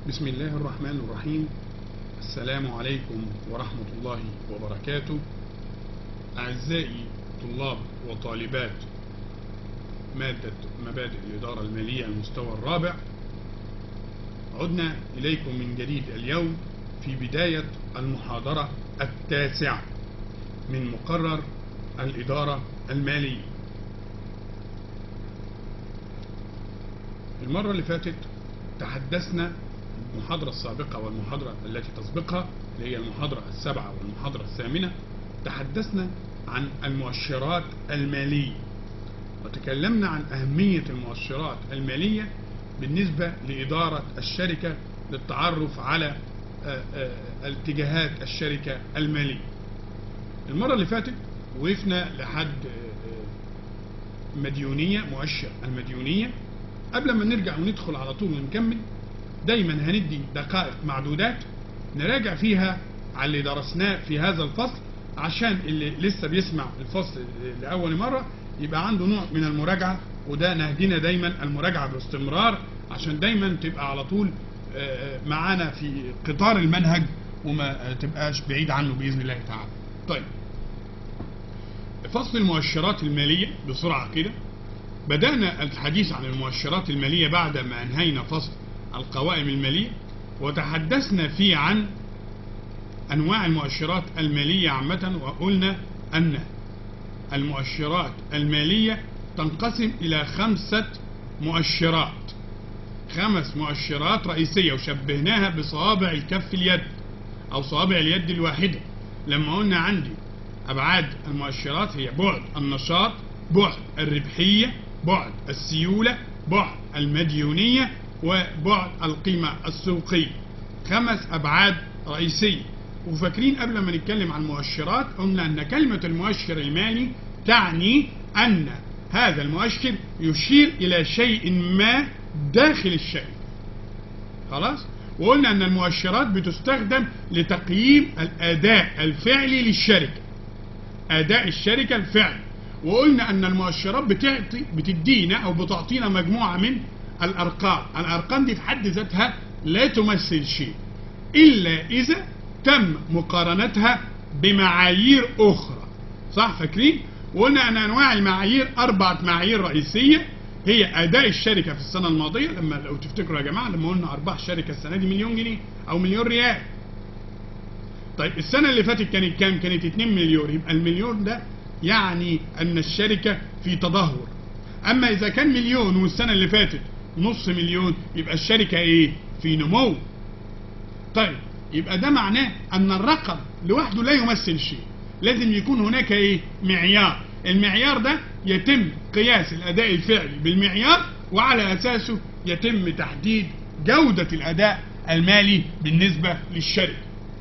بسم الله الرحمن الرحيم السلام عليكم ورحمة الله وبركاته أعزائي طلاب وطالبات مادة مبادئ الإدارة المالية المستوى الرابع عدنا إليكم من جديد اليوم في بداية المحاضرة التاسعة من مقرر الإدارة المالية المرة اللي فاتت تحدثنا المحاضرة السابقة والمحاضرة التي تسبقها اللي هي المحاضرة السابعة والمحاضرة الثامنة تحدثنا عن المؤشرات المالية وتكلمنا عن أهمية المؤشرات المالية بالنسبة لإدارة الشركة للتعرف على اتجاهات الشركة المالية المرة اللي فاتت وقفنا لحد مديونية مؤشر المديونية قبل ما نرجع وندخل على طول ونكمل دايما هندي دقائق معدودات نراجع فيها على اللي درسناه في هذا الفصل عشان اللي لسه بيسمع الفصل لأول مرة يبقى عنده نوع من المراجعة وده نهجنا دايما المراجعة باستمرار عشان دايما تبقى على طول معانا في قطار المنهج وما تبقاش بعيد عنه بإذن الله تعالى طيب فصل المؤشرات المالية بسرعة كده بدأنا الحديث عن المؤشرات المالية بعد ما أنهينا فصل القوائم المالية وتحدثنا فيه عن أنواع المؤشرات المالية عامة وقلنا أن المؤشرات المالية تنقسم إلى خمسة مؤشرات خمس مؤشرات رئيسية وشبهناها بصوابع الكف اليد أو صوابع اليد الواحدة لما قلنا عندي أبعاد المؤشرات هي بعد النشاط بعد الربحية بعد السيولة بعد المديونية وبعد القيمة السوقية خمس أبعاد رئيسية وفاكرين قبل ما نتكلم عن المؤشرات قلنا أن كلمة المؤشر المالي تعني أن هذا المؤشر يشير إلى شيء ما داخل الشيء خلاص وقلنا أن المؤشرات بتستخدم لتقييم الأداء الفعلي للشركة أداء الشركة الفعلي وقلنا أن المؤشرات بتعطي بتدينا أو بتعطينا مجموعة من الأرقام الأرقام دي في حد ذاتها لا تمثل شيء إلا إذا تم مقارنتها بمعايير أخرى صح فاكرين؟ وقلنا أن أنواع المعايير أربعة معايير رئيسية هي أداء الشركة في السنة الماضية لما لو تفتكروا يا جماعة لما قلنا أرباح الشركة السنة دي مليون جنيه أو مليون ريال طيب السنة اللي فاتت كانت كام؟ كانت 2 مليون يبقى المليون ده يعني أن الشركة في تدهور أما إذا كان مليون والسنة اللي فاتت نص مليون يبقى الشركة إيه؟ في نمو طيب يبقى ده معناه أن الرقم لوحده لا يمثل شيء لازم يكون هناك إيه؟ معيار المعيار ده يتم قياس الأداء الفعلي بالمعيار وعلى أساسه يتم تحديد جودة الأداء المالي بالنسبة للشركة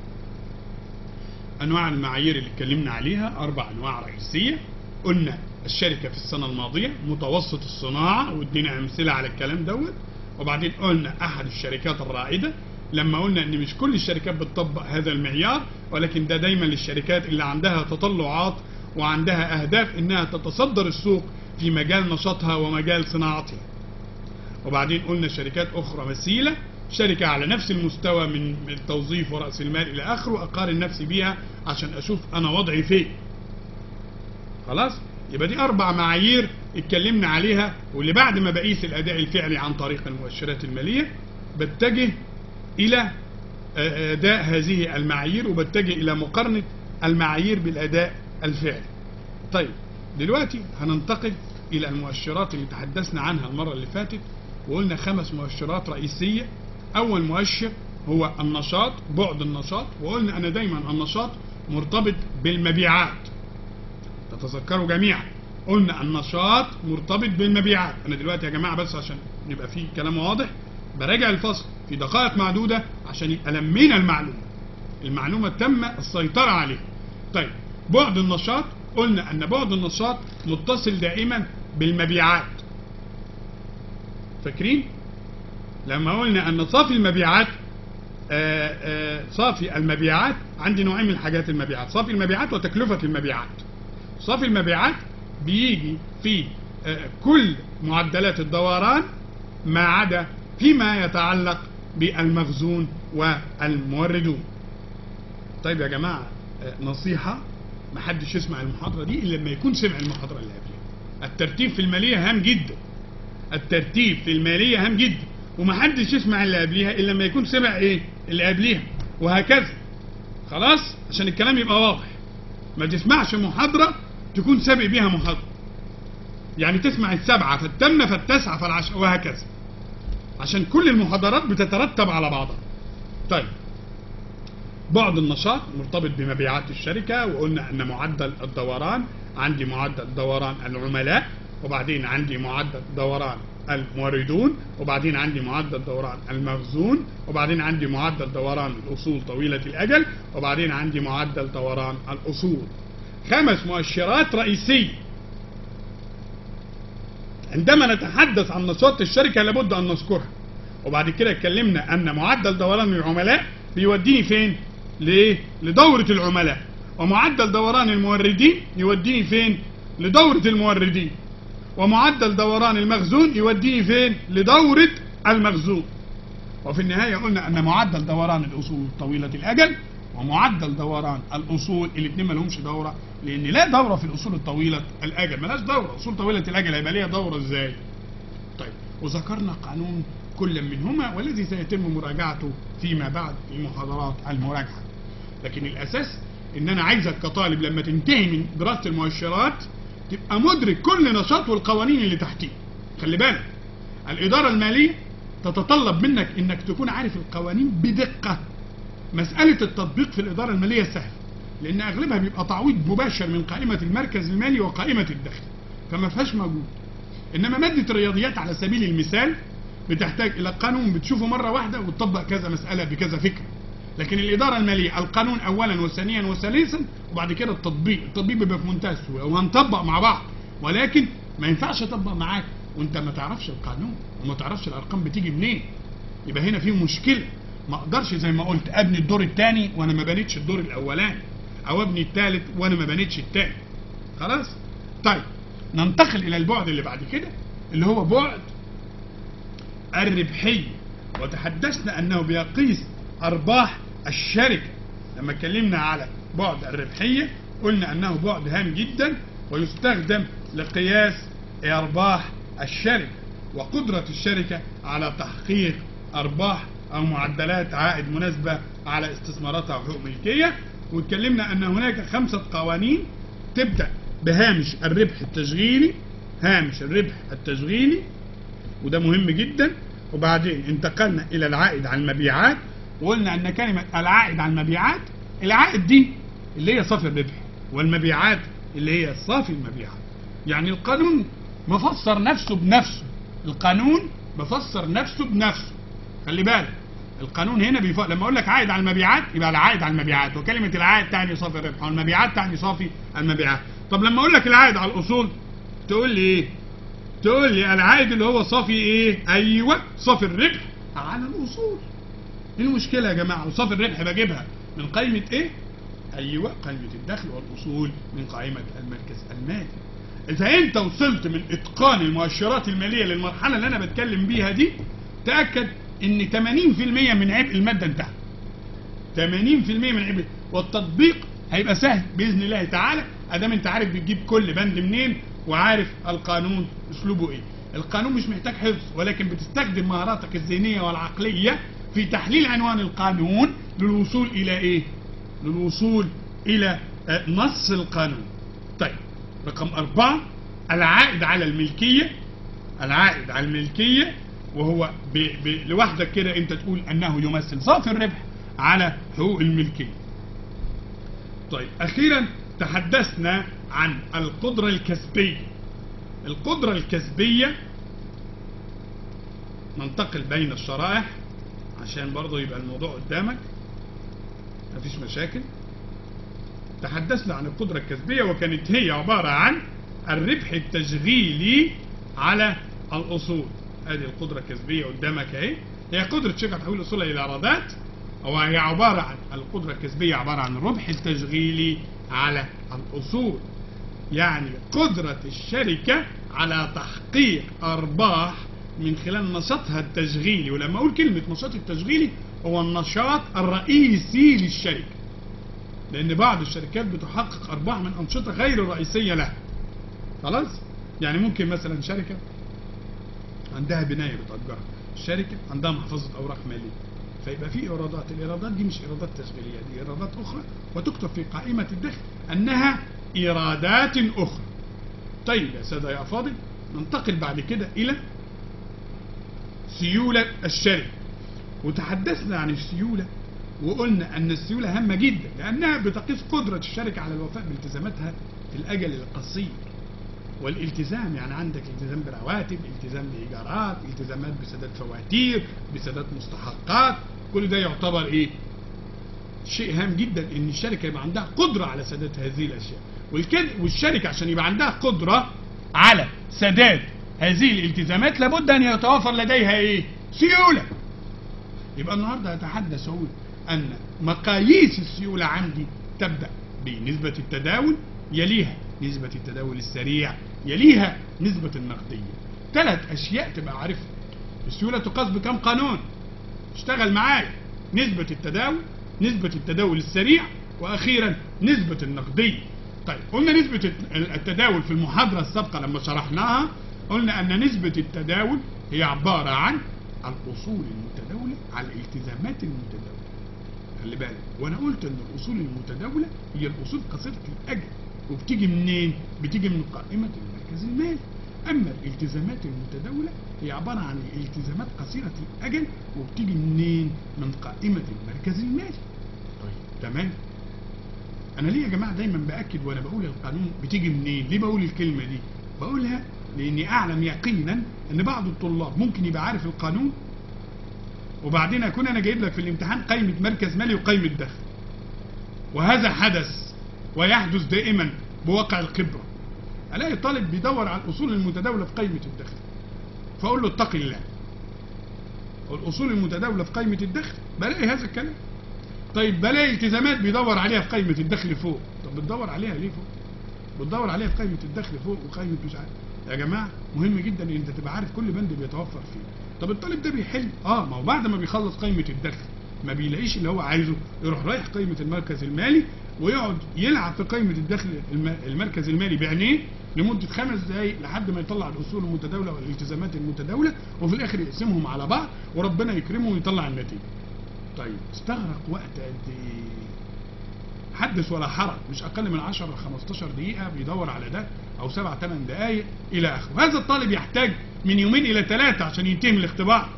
أنواع المعايير اللي اتكلمنا عليها أربع أنواع رئيسية قلنا الشركة في السنة الماضية متوسط الصناعة وادينا أمثلة على الكلام دوت وبعدين قلنا أحد الشركات الرائدة لما قلنا ان مش كل الشركات بتطبق هذا المعيار ولكن ده دايما للشركات اللي عندها تطلعات وعندها اهداف انها تتصدر السوق في مجال نشاطها ومجال صناعتها وبعدين قلنا شركات اخرى مثيلة شركة على نفس المستوى من التوظيف ورأس المال الى اخره اقارن نفسي بيها عشان اشوف انا وضعي فين خلاص يبقى دي اربع معايير اتكلمنا عليها واللي بعد ما بقيس الاداء الفعلي عن طريق المؤشرات المالية بتجه الى اداء هذه المعايير وبتجه الى مقارنة المعايير بالاداء الفعلي طيب دلوقتي هننتقل الى المؤشرات اللي تحدثنا عنها المرة اللي فاتت وقلنا خمس مؤشرات رئيسية اول مؤشر هو النشاط بعد النشاط وقلنا ان دايما النشاط مرتبط بالمبيعات تتذكروا جميعا قلنا النشاط مرتبط بالمبيعات انا دلوقتي يا جماعة بس عشان يبقى في كلام واضح براجع الفصل في دقائق معدودة عشان يبقى لمينا المعلومة المعلومة تم السيطرة عليها طيب بعد النشاط قلنا ان بعد النشاط متصل دائما بالمبيعات فاكرين لما قلنا ان صافي المبيعات آآ آآ صافي المبيعات عندي نوعين من حاجات المبيعات صافي المبيعات وتكلفة المبيعات صافي المبيعات بيجي في كل معدلات الدوران ما عدا فيما يتعلق بالمخزون والموردون طيب يا جماعة آه، نصيحة محدش يسمع المحاضرة دي إلا لما يكون سمع المحاضرة اللي قبلها الترتيب في المالية هام جدا الترتيب في المالية هام جدا ومحدش يسمع اللي قبليها إلا لما يكون سمع إيه اللي قبليها وهكذا خلاص عشان الكلام يبقى واضح ما تسمعش محاضرة تكون سابق بيها محاضرة يعني تسمع السبعة فالتامنة فالتاسعة فالعشرة وهكذا عشان كل المحاضرات بتترتب على بعضها طيب بعد النشاط مرتبط بمبيعات الشركة وقلنا أن معدل الدوران عندي معدل دوران العملاء وبعدين عندي معدل دوران الموردون وبعدين عندي معدل دوران المخزون وبعدين عندي معدل دوران الأصول طويلة الأجل وبعدين عندي معدل دوران الأصول خمس مؤشرات رئيسية عندما نتحدث عن نشاط الشركة لابد أن نذكرها وبعد كده اتكلمنا أن معدل دوران العملاء بيوديني فين؟ ليه؟ لدورة العملاء ومعدل دوران الموردين يوديني فين؟ لدورة الموردين ومعدل دوران المخزون يوديني فين؟ لدورة المخزون وفي النهاية قلنا أن معدل دوران الأصول طويلة الأجل ومعدل دوران الأصول الاثنين ما لهمش دورة لأن لا دورة في الأصول الطويلة الأجل ملاش دورة أصول طويلة الأجل هيبقى ليها دورة إزاي؟ طيب وذكرنا قانون كل منهما والذي سيتم مراجعته فيما بعد في محاضرات المراجعة لكن الأساس إن أنا عايزك كطالب لما تنتهي من دراسة المؤشرات تبقى مدرك كل نشاط والقوانين اللي تحتيه خلي بالك الإدارة المالية تتطلب منك إنك تكون عارف القوانين بدقة مسألة التطبيق في الإدارة المالية سهل لأن أغلبها بيبقى تعويض مباشر من قائمة المركز المالي وقائمة الدخل فما فيهاش موجود إنما مادة الرياضيات على سبيل المثال بتحتاج إلى قانون بتشوفه مرة واحدة وتطبق كذا مسألة بكذا فكرة لكن الإدارة المالية القانون أولا وثانيا وثالثا وبعد كده التطبيق التطبيق بيبقى في منتهى السهولة وهنطبق مع بعض ولكن ما ينفعش أطبق معاك وأنت ما تعرفش القانون وما تعرفش الأرقام بتيجي منين يبقى هنا في مشكلة ما اقدرش زي ما قلت ابني الدور الثاني وانا ما بنيتش الدور الاولاني او ابني الثالث وانا ما بنيتش الثاني خلاص طيب ننتقل الى البعد اللي بعد كده اللي هو بعد الربحيه وتحدثنا انه بيقيس ارباح الشركه لما اتكلمنا على بعد الربحيه قلنا انه بعد هام جدا ويستخدم لقياس ارباح الشركه وقدره الشركه على تحقيق ارباح او معدلات عائد مناسبه على استثماراتها وحقوق ملكيه واتكلمنا ان هناك خمسه قوانين تبدا بهامش الربح التشغيلي هامش الربح التشغيلي وده مهم جدا وبعدين انتقلنا الى العائد على المبيعات وقلنا ان كلمه العائد على المبيعات العائد دي اللي هي صافي الربح والمبيعات اللي هي صافي المبيعات يعني القانون مفسر نفسه بنفسه القانون مفسر نفسه بنفسه خلي بالك القانون هنا بيف... لما اقول لك عائد على المبيعات يبقى العائد على المبيعات وكلمه العائد تعني صافي الربح والمبيعات تعني صافي المبيعات طب لما اقول لك العائد على الاصول تقول لي ايه تقول لي العائد اللي هو صافي ايه ايوه صافي الربح على الاصول ايه المشكله يا جماعه وصافي الربح بجيبها من قائمه ايه ايوه قائمه الدخل والاصول من قائمه المركز المالي فانت وصلت من اتقان المؤشرات الماليه للمرحله اللي انا بتكلم بيها دي تاكد ان 80% من عبء الماده انتهى 80% من عبء والتطبيق هيبقى سهل باذن الله تعالى ادام انت عارف بتجيب كل بند منين وعارف القانون اسلوبه ايه القانون مش محتاج حفظ ولكن بتستخدم مهاراتك الذهنيه والعقليه في تحليل عنوان القانون للوصول الى ايه للوصول الى آه، نص القانون طيب رقم أربعة العائد على الملكية العائد على الملكية وهو ب... ب... لوحدك كده انت تقول انه يمثل صافي الربح على حقوق الملكية طيب اخيرا تحدثنا عن القدرة الكسبية القدرة الكسبية ننتقل بين الشرائح عشان برضه يبقى الموضوع قدامك مفيش مشاكل تحدثنا عن القدرة الكسبية وكانت هي عبارة عن الربح التشغيلي على الأصول ادي القدرة الكسبية قدامك اهي هي قدرة شركة تحويل الأصول إلى إيرادات وهي عبارة عن القدرة الكسبية عبارة عن الربح التشغيلي على الأصول يعني قدرة الشركة على تحقيق أرباح من خلال نشاطها التشغيلي ولما اقول كلمه نشاط التشغيلي هو النشاط الرئيسي للشركه لان بعض الشركات بتحقق ارباح من انشطه غير الرئيسيه لها خلاص يعني ممكن مثلا شركه عندها بنايه بتأجرها الشركه عندها محفظه اوراق ماليه فيبقى في ايرادات الايرادات دي مش ايرادات تشغيليه دي ايرادات اخرى وتكتب في قائمه الدخل انها ايرادات اخرى طيب يا ساده يا افاضل ننتقل بعد كده الى سيوله الشركه وتحدثنا عن السيوله وقلنا ان السيوله هامه جدا لانها بتقيس قدره الشركه على الوفاء بالتزاماتها في الاجل القصير والالتزام يعني عندك التزام برواتب التزام بايجارات التزامات بسداد فواتير بسداد مستحقات كل ده يعتبر ايه شيء هام جدا ان الشركه يبقى عندها قدره على سداد هذه الاشياء والكد والشركه عشان يبقى عندها قدره على سداد هذه الالتزامات لابد ان يتوافر لديها ايه سيوله يبقى النهارده هتحدث اقول ان مقاييس السيوله عندي تبدا بنسبه التداول يليها نسبه التداول السريع يليها نسبه النقديه ثلاث اشياء تبقى عارفها السيوله تقاس بكم قانون اشتغل معايا نسبه التداول نسبه التداول السريع واخيرا نسبه النقديه طيب قلنا نسبه التداول في المحاضره السابقه لما شرحناها قلنا ان نسبه التداول هي عباره عن الاصول المتداوله على الالتزامات المتداوله خلي بالك وانا قلت ان الاصول المتداوله هي الاصول قصيره الاجل وبتيجي منين بتيجي من قائمه المركز المالي اما الالتزامات المتداوله هي عباره عن التزامات قصيره الاجل وبتيجي منين من قائمه المركز المالي طيب تمام انا ليه يا جماعه دايما باكد وانا بقول القانون بتيجي منين ليه بقول الكلمه دي بقولها لاني اعلم يقينا ان بعض الطلاب ممكن يبقى عارف القانون وبعدين اكون انا جايب لك في الامتحان قائمه مركز مالي وقائمه دخل وهذا حدث ويحدث دائما بواقع الخبره الاقي طالب بيدور على الاصول المتداوله في قائمه الدخل فاقول له اتق الله الاصول المتداوله في قائمه الدخل بلاقي هذا الكلام طيب بلاقي التزامات بيدور عليها في قائمه الدخل فوق طب بتدور عليها ليه فوق بتدور عليها في قائمه الدخل فوق وقائمه مش عارف يا جماعه مهم جدا ان انت تبقى عارف كل بند بيتوفر فيه طب الطالب ده بيحل اه ما هو بعد ما بيخلص قائمه الدخل ما بيلاقيش اللي هو عايزه يروح رايح قائمه المركز المالي ويقعد يلعب في قائمه الدخل الم- المركز المالي بعينيه لمده خمس دقائق لحد ما يطلع الاصول المتداوله والالتزامات المتداوله وفي الاخر يقسمهم على بعض وربنا يكرمه ويطلع النتيجه. طيب استغرق وقت قد ايه؟ حدث ولا حرج مش اقل من 10 ل 15 دقيقه بيدور على ده او 7 8 دقائق الى اخره هذا الطالب يحتاج من يومين الى ثلاثه عشان ينتهي من الاختبار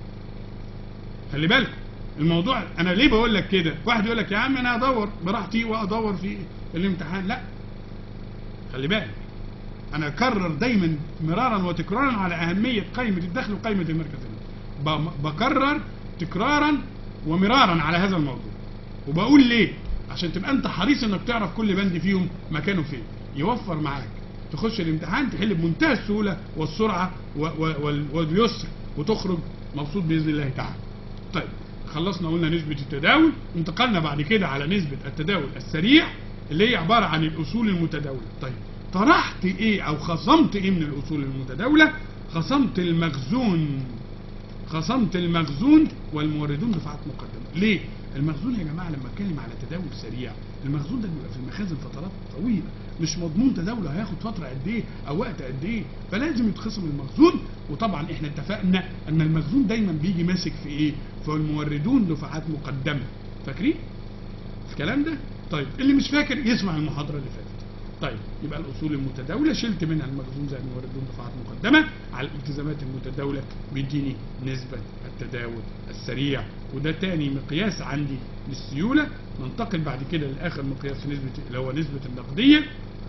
خلي بالك الموضوع انا ليه بقول لك كده واحد يقول لك يا عم انا ادور براحتي وادور في الامتحان لا خلي بالك انا اكرر دايما مرارا وتكرارا على اهميه قائمه الدخل وقائمه المركز المالي ب- بكرر تكرارا ومرارا على هذا الموضوع وبقول ليه عشان تبقى انت حريص انك تعرف كل بند فيهم مكانه فين يوفر معاك تخش الامتحان تحل بمنتهى السهوله والسرعه و- و- وال- واليسر وتخرج مبسوط باذن الله تعالى طيب خلصنا قلنا نسبة التداول انتقلنا بعد كده على نسبة التداول السريع اللي هي عبارة عن الأصول المتداولة طيب طرحت ايه او خصمت ايه من الأصول المتداولة خصمت المخزون خصمت المخزون والموردون دفعات مقدمة ليه المخزون يا جماعة لما اتكلم على تداول سريع المخزون ده بيبقى في المخازن فترات طويلة مش مضمون تداوله هياخد فترة قد ايه او وقت قد ايه فلازم يتخصم المخزون وطبعا احنا اتفقنا ان المخزون دايما بيجي ماسك في ايه فالموردون دفعات مقدمة فاكرين الكلام ده طيب اللي مش فاكر يسمع المحاضرة اللي فاتت طيب يبقى الاصول المتداوله شلت منها المخزون زي الموردون دفعات مقدمه على الالتزامات المتداوله بيديني نسبه التداول السريع وده تاني مقياس عندي للسيوله ننتقل بعد كده لاخر مقياس في نسبه اللي هو نسبه النقديه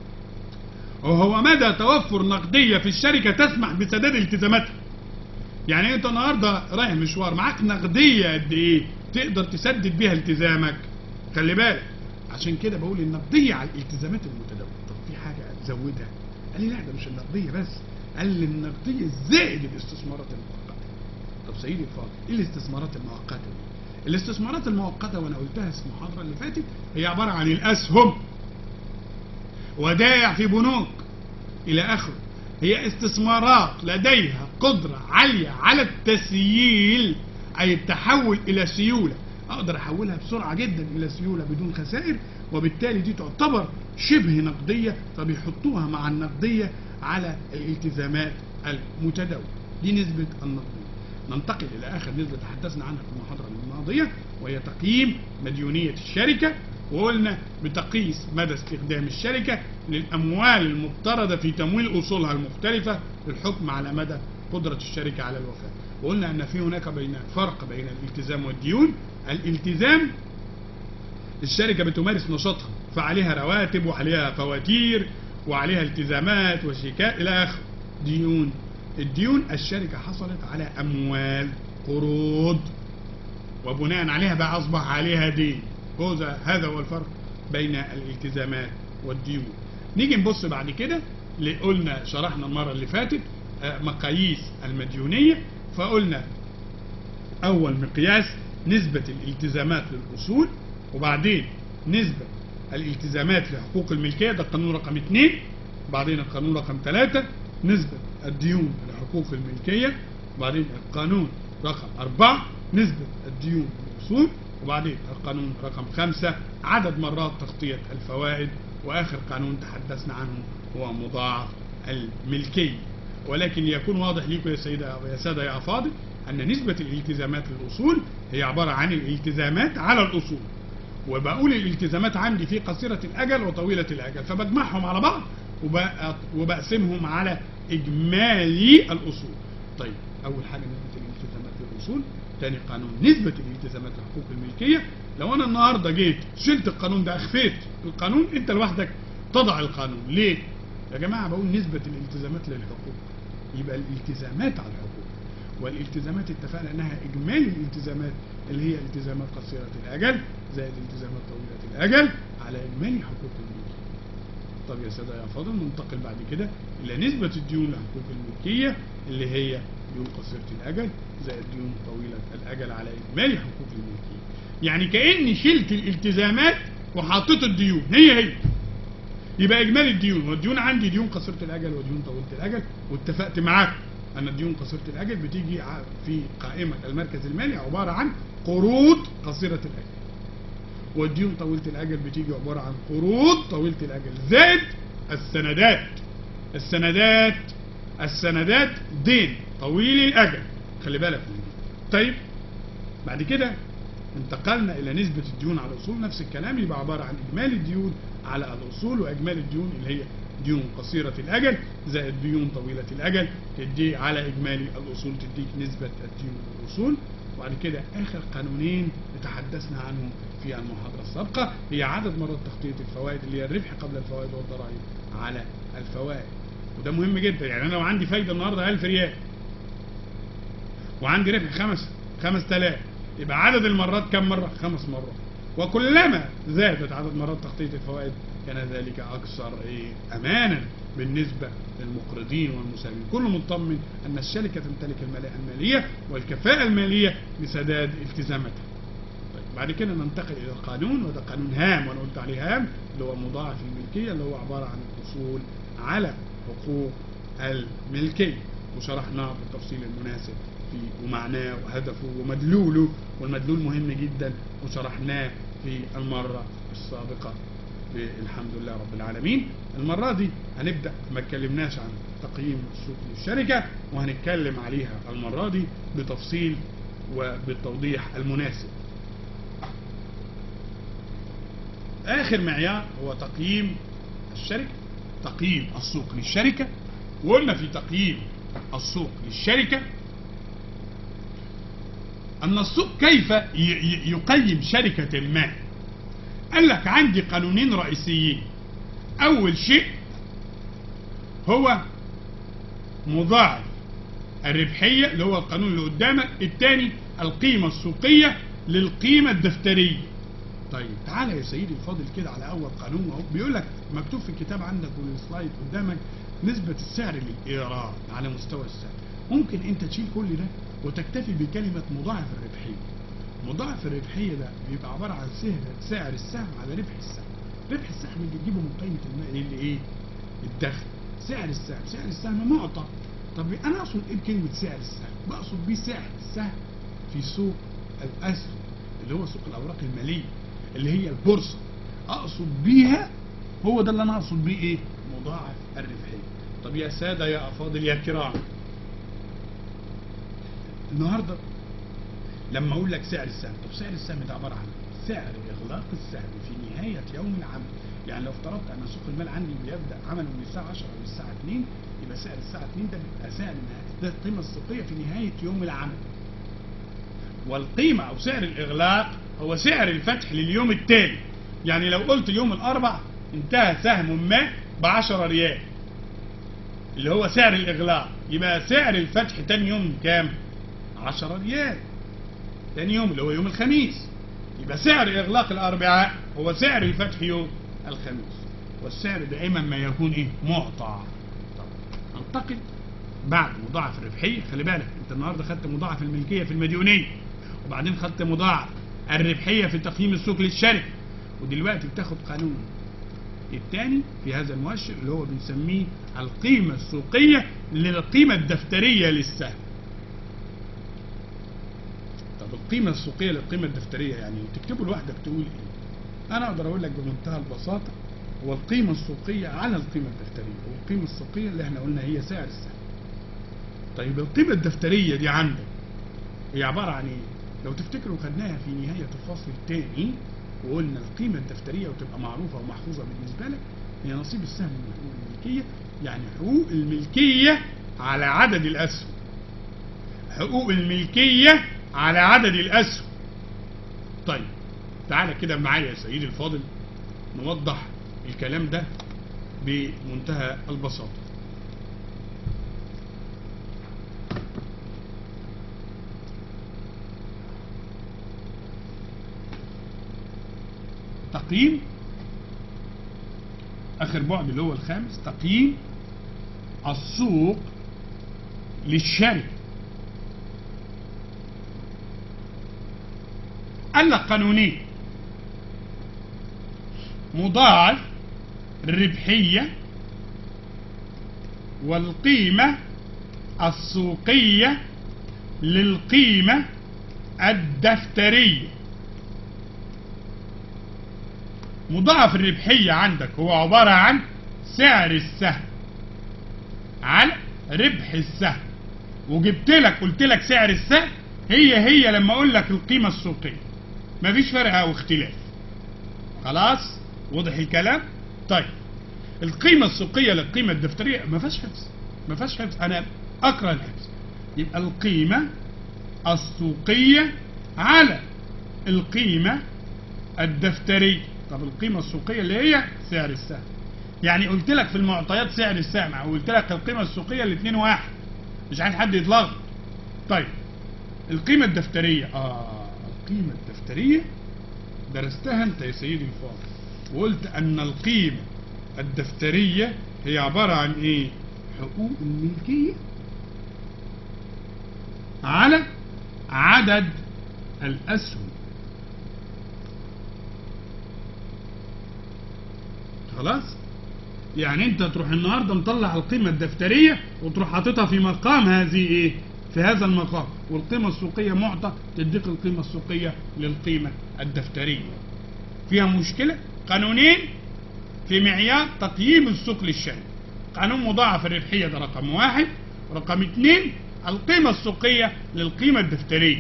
وهو مدى توفر نقديه في الشركه تسمح بسداد التزاماتها يعني انت النهارده رايح مشوار معاك نقديه قد ايه تقدر تسدد بيها التزامك خلي بالك عشان كده بقول النقديه على الالتزامات المتداوله طب في حاجه ازودها قال لي لا ده مش النقديه بس قال لي النقديه زائد الاستثمارات المؤقته طب سيدي الفاضل ايه الاستثمارات المؤقته دي الاستثمارات المؤقته وانا قلتها في المحاضره اللي فاتت هي عباره عن الاسهم ودائع في بنوك الى اخره هي استثمارات لديها قدرة عالية على التسييل أي التحول إلى سيولة أقدر أحولها بسرعة جدا إلى سيولة بدون خسائر وبالتالي دي تعتبر شبه نقدية فبيحطوها مع النقدية على الالتزامات المتداولة دي نسبة النقدية ننتقل إلى آخر نسبة تحدثنا عنها في المحاضرة الماضية وهي تقييم مديونية الشركة وقلنا بتقيس مدى استخدام الشركة للأموال المفترضة في تمويل أصولها المختلفة للحكم على مدى قدرة الشركة على الوفاء وقلنا أن في هناك بين فرق بين الالتزام والديون الالتزام الشركة بتمارس نشاطها فعليها رواتب وعليها فواتير وعليها التزامات وشيكات إلى آخره ديون الديون الشركة حصلت على أموال قروض وبناء عليها بقى أصبح عليها دين هذا هذا هو الفرق بين الالتزامات والديون نيجي نبص بعد كده قلنا شرحنا المرة اللي فاتت مقاييس المديونية فقلنا أول مقياس نسبة الالتزامات للأصول وبعدين نسبة الالتزامات لحقوق الملكية ده القانون رقم 2 وبعدين القانون رقم 3 نسبة الديون لحقوق الملكية وبعدين القانون رقم 4 نسبة الديون للأصول وبعدين القانون رقم 5 عدد مرات تغطية الفوائد وآخر قانون تحدثنا عنه هو مضاعف الملكية ولكن يكون واضح لكم يا سيدة ويا سادة يا أفاضل أن نسبة الالتزامات للأصول هي عبارة عن الالتزامات على الأصول وبقول الالتزامات عندي في قصيرة الأجل وطويلة الأجل فبجمعهم على بعض وبقسمهم على إجمالي الأصول طيب أول حاجة نسبة الالتزامات للأصول تاني قانون نسبة الالتزامات لحقوق الملكية لو أنا النهاردة جيت شلت القانون ده أخفيت القانون أنت لوحدك تضع القانون ليه؟ يا جماعة بقول نسبة الالتزامات للحقوق يبقى الالتزامات على الحقوق والالتزامات اتفقنا انها اجمالي الالتزامات اللي هي التزامات قصيرة الاجل زائد التزامات طويلة الاجل على اجمالي حقوق الملكية طب يا سادة يا فاضل ننتقل بعد كده الى نسبة الديون لحقوق الملكية اللي هي ديون قصيرة الاجل زائد ديون طويلة الاجل على اجمالي حقوق الملكية يعني كأني شلت الالتزامات وحطيت الديون هي هي يبقى اجمالي الديون والديون عندي ديون قصيره الاجل وديون طويله الاجل واتفقت معاك ان الديون قصيره الاجل بتيجي في قائمه المركز المالي عباره عن قروض قصيره الاجل والديون طويله الاجل بتيجي عباره عن قروض طويله الاجل زائد السندات السندات السندات دين طويل الاجل خلي بالك من دي طيب بعد كده انتقلنا الى نسبة الديون على الاصول نفس الكلام يبقى عبارة عن اجمالي الديون على الاصول واجمالي الديون اللي هي ديون قصيرة الاجل زائد ديون طويلة الاجل تدي على اجمالي الاصول تديك نسبة الديون والاصول وبعد كده اخر قانونين تحدثنا عنهم في المحاضرة السابقة هي عدد مرات تغطية الفوائد اللي هي الربح قبل الفوائد والضرائب على الفوائد وده مهم جدا يعني انا لو عندي فايدة النهاردة 1000 ريال وعندي ربح خمس 5000 يبقى عدد المرات كم مرة؟ خمس مرات وكلما زادت عدد مرات تغطية الفوائد كان ذلك أكثر إيه؟ أمانا بالنسبة للمقرضين والمساهمين كل مطمن أن الشركة تمتلك المالية والكفاءة المالية لسداد التزاماتها طيب بعد كده ننتقل إلى القانون وده قانون هام وأنا قلت عليه هام اللي هو مضاعف الملكية اللي هو عبارة عن الأصول على حقوق الملكية وشرحناه بالتفصيل المناسب في ومعناه وهدفه ومدلوله والمدلول مهم جدا وشرحناه في المرة السابقة الحمد لله رب العالمين المرة دي هنبدأ ما اتكلمناش عن تقييم السوق للشركة وهنتكلم عليها المرة دي بتفصيل وبالتوضيح المناسب آخر معيار هو تقييم الشركة تقييم السوق للشركة وقلنا في تقييم السوق للشركة أن السوق كيف يقيم شركة ما قال لك عندي قانونين رئيسيين أول شيء هو مضاعف الربحية اللي هو القانون اللي قدامك الثاني القيمة السوقية للقيمة الدفترية طيب تعالى يا سيدي الفاضل كده على أول قانون اهو بيقول لك مكتوب في الكتاب عندك والسلايد قدامك نسبة السعر للإيراد على مستوى السعر ممكن أنت تشيل كل ده وتكتفي بكلمة مضاعف الربحية مضاعف الربحية ده بيبقى عبارة عن سعر سعر السهم على ربح السهم ربح السهم اللي تجيبه من قيمة المال اللي ايه الدخل سعر السهم سعر السهم معطى طب انا اقصد ايه بكلمه سعر السهم بقصد بيه سعر السهم في سوق الاسهم اللي هو سوق الاوراق الماليه اللي هي البورصه اقصد بيها هو ده اللي انا اقصد بيه ايه مضاعف الربحيه طب يا ساده يا افاضل يا كرام النهارده لما اقول لك سعر السهم طب سعر السهم ده عباره عن سعر اغلاق السهم في نهايه يوم العمل يعني لو افترضت ان سوق المال عندي بيبدا عمله من الساعه 10 او الساعه 2 يبقى سعر الساعه 2 ده بيبقى سعر نهاية- ده القيمه السوقيه في نهايه يوم العمل والقيمه او سعر الاغلاق هو سعر الفتح لليوم التالي يعني لو قلت اليوم الاربع انتهى سهم ما ب 10 ريال اللي هو سعر الاغلاق يبقى سعر الفتح تاني يوم كام 10 ريال تاني يوم اللي هو يوم الخميس يبقى سعر اغلاق الاربعاء هو سعر الفتح يوم الخميس والسعر دائما ما يكون ايه معطى طب ننتقل بعد مضاعف الربحيه خلي بالك انت النهارده خدت مضاعف الملكيه في المديونيه وبعدين خدت مضاعف الربحيه في تقييم السوق للشركه ودلوقتي بتاخد قانون الثاني في هذا المؤشر اللي هو بنسميه القيمه السوقيه للقيمه الدفتريه للسهم طب القيمة السوقية للقيمة الدفترية يعني تكتبه لوحدك تقول ايه؟ انا اقدر اقول لك بمنتهى البساطة هو القيمة السوقية على القيمة الدفترية والقيمة السوقية اللي احنا قلنا هي سعر السهم. طيب القيمة الدفترية دي عندك هي عبارة عن ايه؟ لو تفتكروا خدناها في نهاية الفصل الثاني وقلنا القيمة الدفترية وتبقى معروفة ومحفوظة بالنسبة لك هي نصيب السهم من حقوق الملكية يعني حقوق الملكية على عدد الأسهم حقوق الملكية على عدد الأسهم طيب تعالى كده معايا يا سيدي الفاضل نوضح الكلام ده بمنتهى البساطة تقييم آخر بعد اللي هو الخامس تقييم السوق للشركة قال لك قانونين مضاعف الربحية والقيمة السوقية للقيمة الدفترية مضاعف الربحية عندك هو عبارة عن سعر السهم على ربح السهم وجبت لك قلت لك سعر السهم هي هي لما اقول لك القيمة السوقية مفيش فرق او اختلاف خلاص واضح الكلام طيب القيمة السوقية للقيمة الدفترية ما فيهاش حفظ ما فيهاش حفظ انا اكره الحفظ يبقى القيمة السوقية على القيمة الدفترية طب القيمة السوقية اللي هي سعر السهم يعني قلت لك في المعطيات سعر السهم او قلت لك القيمة السوقية الاثنين واحد مش عايز حد يتلخبط طيب القيمة الدفترية اه القيمة الدفترية درستها انت يا سيدي الفاضل وقلت ان القيمة الدفترية هي عبارة عن ايه حقوق الملكية على عدد الاسهم خلاص يعني انت تروح النهارده مطلع القيمه الدفتريه وتروح حاططها في مقام هذه ايه في هذا المقام والقيمه السوقيه معطى تديك القيمه السوقيه للقيمه الدفتريه فيها مشكله قانونين في معيار تقييم السوق للشركه قانون مضاعف الربحيه ده رقم واحد رقم اثنين القيمه السوقيه للقيمه الدفتريه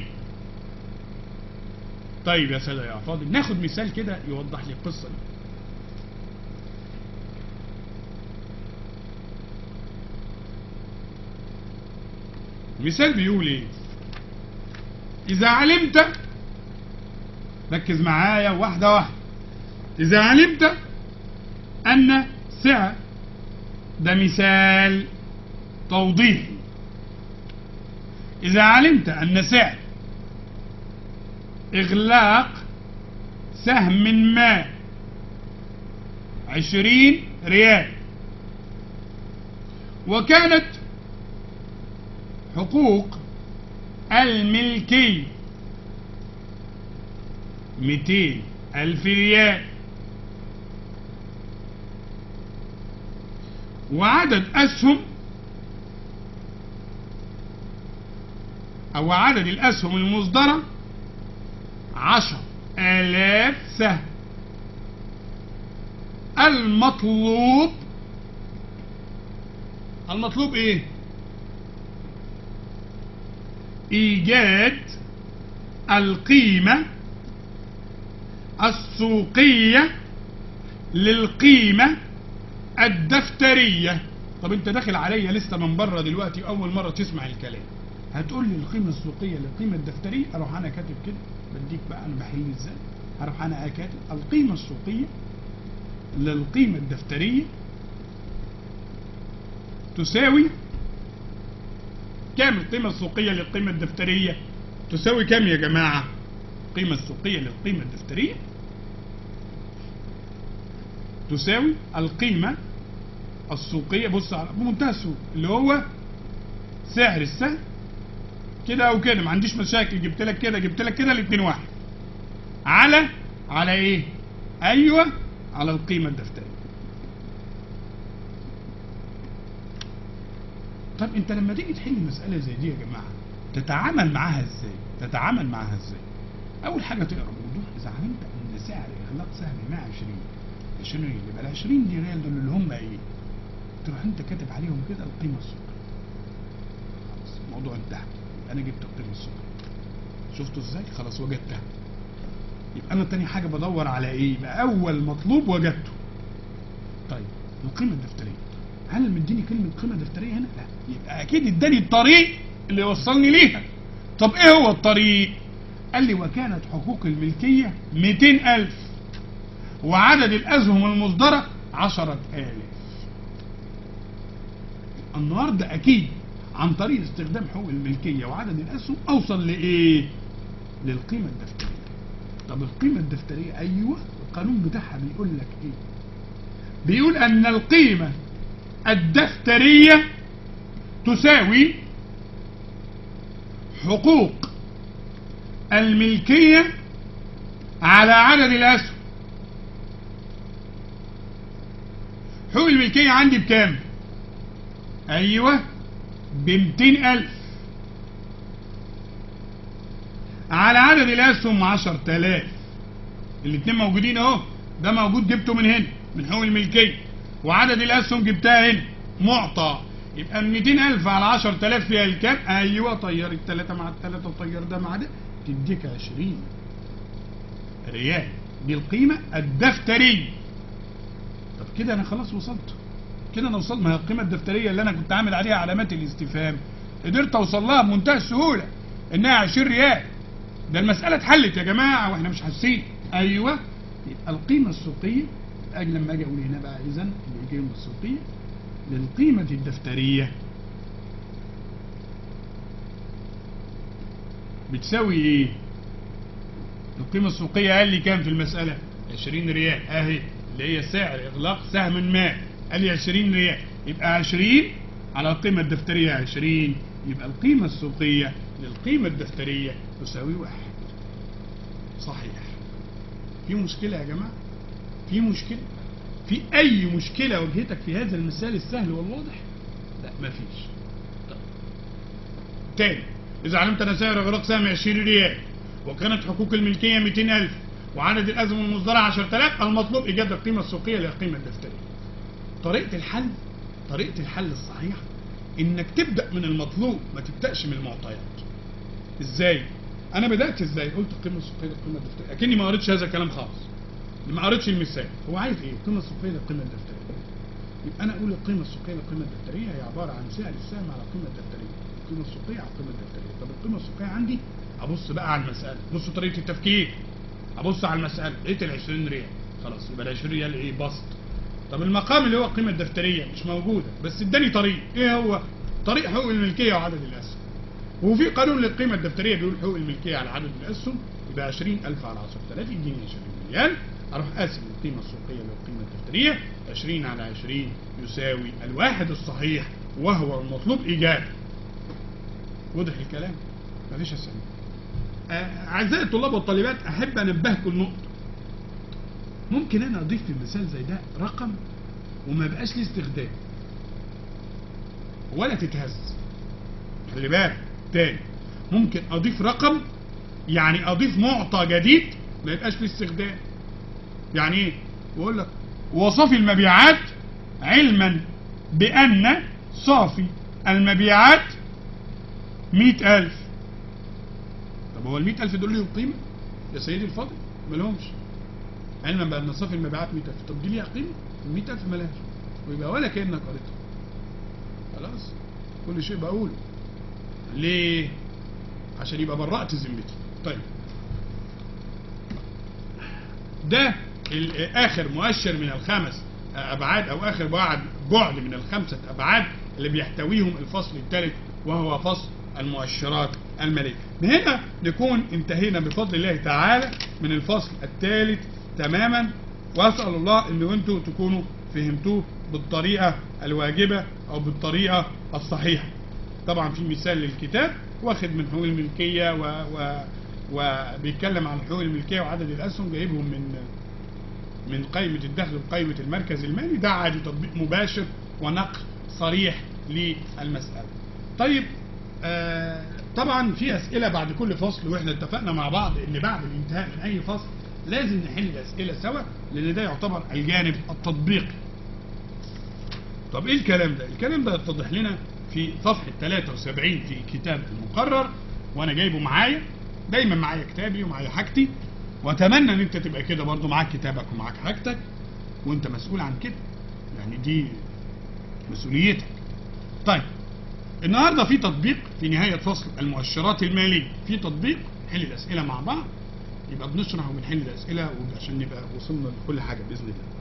طيب يا ساده يا فاضل ناخد مثال كده يوضح لي القصه دي مثال بيقول ايه اذا علمت ركز معايا واحدة واحدة اذا علمت ان سعر ده مثال توضيحي اذا علمت ان سعر اغلاق سهم ما عشرين ريال وكانت حقوق الملكية ميتين ألف ريال وعدد أسهم أو عدد الأسهم المصدرة عشر آلاف سهم المطلوب المطلوب ايه ايجاد القيمة السوقية للقيمة الدفترية طب انت داخل عليا لسه من بره دلوقتي اول مرة تسمع الكلام هتقول لي القيمة السوقية للقيمة الدفترية اروح انا كاتب كده بديك بقى انا بحل ازاي هروح انا كاتب القيمة السوقية للقيمة الدفترية تساوي كام القيمة السوقية للقيمة الدفترية تساوي كام يا جماعة القيمة السوقية للقيمة الدفترية تساوي القيمة السوقية بص على بمنتهى السوق اللي هو سعر السهم كده او كده ما عنديش مشاكل جبت لك كده جبت لك كده الاثنين واحد على على ايه ايوه على القيمة الدفترية طب انت لما تيجي تحل مسألة زي دي يا جماعة تتعامل معاها ازاي تتعامل معاها ازاي اول حاجة تقرا بوضوح اذا علمت ان سعر اغلاق سهم 120 20 ريال يبقى ال 20 دي ريال دول اللي هم ايه تروح انت كاتب عليهم كده القيمة السوقية خلاص الموضوع انتهى انا جبت القيمة السوقية شفتوا ازاي خلاص وجدتها يبقى انا تاني حاجة بدور على ايه يبقى اول مطلوب وجدته طيب القيمة الدفترية هل مديني كلمة قيمة دفترية هنا؟ لا يبقى أكيد اداني الطريق اللي يوصلني ليها طب إيه هو الطريق؟ قال لي وكانت حقوق الملكية 200000 وعدد الأسهم المصدرة 10000 النهاردة أكيد عن طريق استخدام حقوق الملكية وعدد الأسهم أوصل لإيه؟ للقيمة الدفترية طب القيمة الدفترية أيوه القانون بتاعها بيقول لك إيه؟ بيقول أن القيمة الدفترية تساوي حقوق الملكية على عدد الأسهم حقوق الملكية عندي بكام أيوة بمتين ألف على عدد الأسهم عشر تلاف الاتنين موجودين اهو ده موجود جبته من هنا من حقوق الملكية وعدد الأسهم جبتها هنا معطى يبقى ال 200000 على 10000 فيها الكام؟ أيوه طير التلاتة مع التلاتة وطير ده مع ده تديك 20 ريال دي القيمة الدفترية طب كده أنا خلاص وصلت كده أنا وصلت ما هي القيمة الدفترية اللي أنا كنت عامل عليها علامات الاستفهام قدرت أوصل لها بمنتهى السهولة إنها 20 ريال ده المسألة اتحلت يا جماعة وإحنا مش حاسين أيوه يبقى القيمة السوقية أجل لما أجي أقول هنا بقى إذا القيمة السوقية للقيمة الدفترية بتساوي ايه القيمة السوقية قال لي كام في المسألة 20 ريال اهي اللي هي سعر اغلاق سهم ما قال لي 20 ريال يبقى 20 على القيمة الدفترية 20 يبقى القيمة السوقية للقيمة الدفترية تساوي واحد صحيح في مشكلة يا جماعة في مشكلة في أي مشكلة واجهتك في هذا المثال السهل والواضح؟ لا مفيش. طيب. تاني إذا علمت أن سعر إغراق سهم 20 ريال وكانت حقوق الملكية 200000 وعدد الأسهم المصدرة 10000 المطلوب إيجاد القيمة السوقية للقيمة الدفترية. طريقة الحل طريقة الحل الصحيحة إنك تبدأ من المطلوب ما تبدأش من المعطيات. إزاي؟ أنا بدأت إزاي؟ قلت القيمة السوقية للقيمة الدفترية، أكني ما قريتش هذا الكلام خالص. ما قريتش المثال هو عايز ايه القيمه السوقيه للقيمه الدفتريه يبقى انا اقول القيمه السوقيه للقيمه الدفتريه هي عباره عن سعر السهم على القيمه الدفتريه القيمه السوقيه على القيمه الدفتريه طب القيمه السوقيه عندي ابص بقى على المساله بص طريقه التفكير ابص على المساله لقيت ال 20 ريال خلاص يبقى ال 20 ريال ايه بسط طب المقام اللي هو القيمه الدفتريه مش موجوده بس اداني طريق ايه هو طريق حقوق الملكيه وعدد الاسهم وفي قانون للقيمه الدفتريه بيقول حقوق الملكيه على عدد الاسهم يبقى 20000 على 10000 يديني 20 ريال اروح قاسم القيمه السوقيه للقيمه الدفتريه 20 على 20 يساوي الواحد الصحيح وهو المطلوب ايجاده واضح الكلام مفيش اسئله آه، اعزائي الطلاب والطالبات احب انبهكم لنقطه ممكن انا اضيف في مثال زي ده رقم وما بقاش ليه استخدام ولا تتهز خلي بالك تاني ممكن اضيف رقم يعني اضيف معطى جديد ما يبقاش فيه استخدام يعني ايه بقول لك وصافي المبيعات علما بان صافي المبيعات مئة ألف طب هو المئة ألف دول ليهم قيمة يا سيدي الفاضل مالهمش علما بأن صافي المبيعات مئة ألف طب دي ليها قيمة المئة ألف مالهاش ويبقى ولا كأنك قريتها خلاص كل شيء بقوله ليه عشان يبقى برأت ذمتي طيب ده ال- اخر مؤشر من الخمس ابعاد او اخر بعد بعد من الخمسه ابعاد اللي بيحتويهم الفصل الثالث وهو فصل المؤشرات الماليه. بهنا نكون انتهينا بفضل الله تعالى من الفصل الثالث تماما واسال الله ان انتم تكونوا فهمتوه بالطريقه الواجبه او بالطريقه الصحيحه. طبعا في مثال للكتاب واخد من حقوق الملكيه و, و وبيتكلم عن حقوق الملكيه وعدد الاسهم جايبهم من من قائمة الدخل وقائمة المركز المالي ده عادي تطبيق مباشر ونقل صريح للمسألة. طيب آه طبعا في أسئلة بعد كل فصل واحنا اتفقنا مع بعض ان بعد الانتهاء من أي فصل لازم نحل الأسئلة سوا لأن ده يعتبر الجانب التطبيقي. طب ايه الكلام ده؟ الكلام ده يتضح لنا في صفحة 73 في كتاب المقرر وانا جايبه معايا دايما معايا كتابي ومعايا حاجتي واتمنى ان انت تبقى كده برضو معاك كتابك ومعاك حاجتك وانت مسؤول عن كده يعني دي مسؤوليتك طيب النهارده في تطبيق في نهايه فصل المؤشرات الماليه في تطبيق نحل الاسئله مع بعض يبقى بنشرح وبنحل الاسئله عشان نبقى وصلنا لكل حاجه باذن الله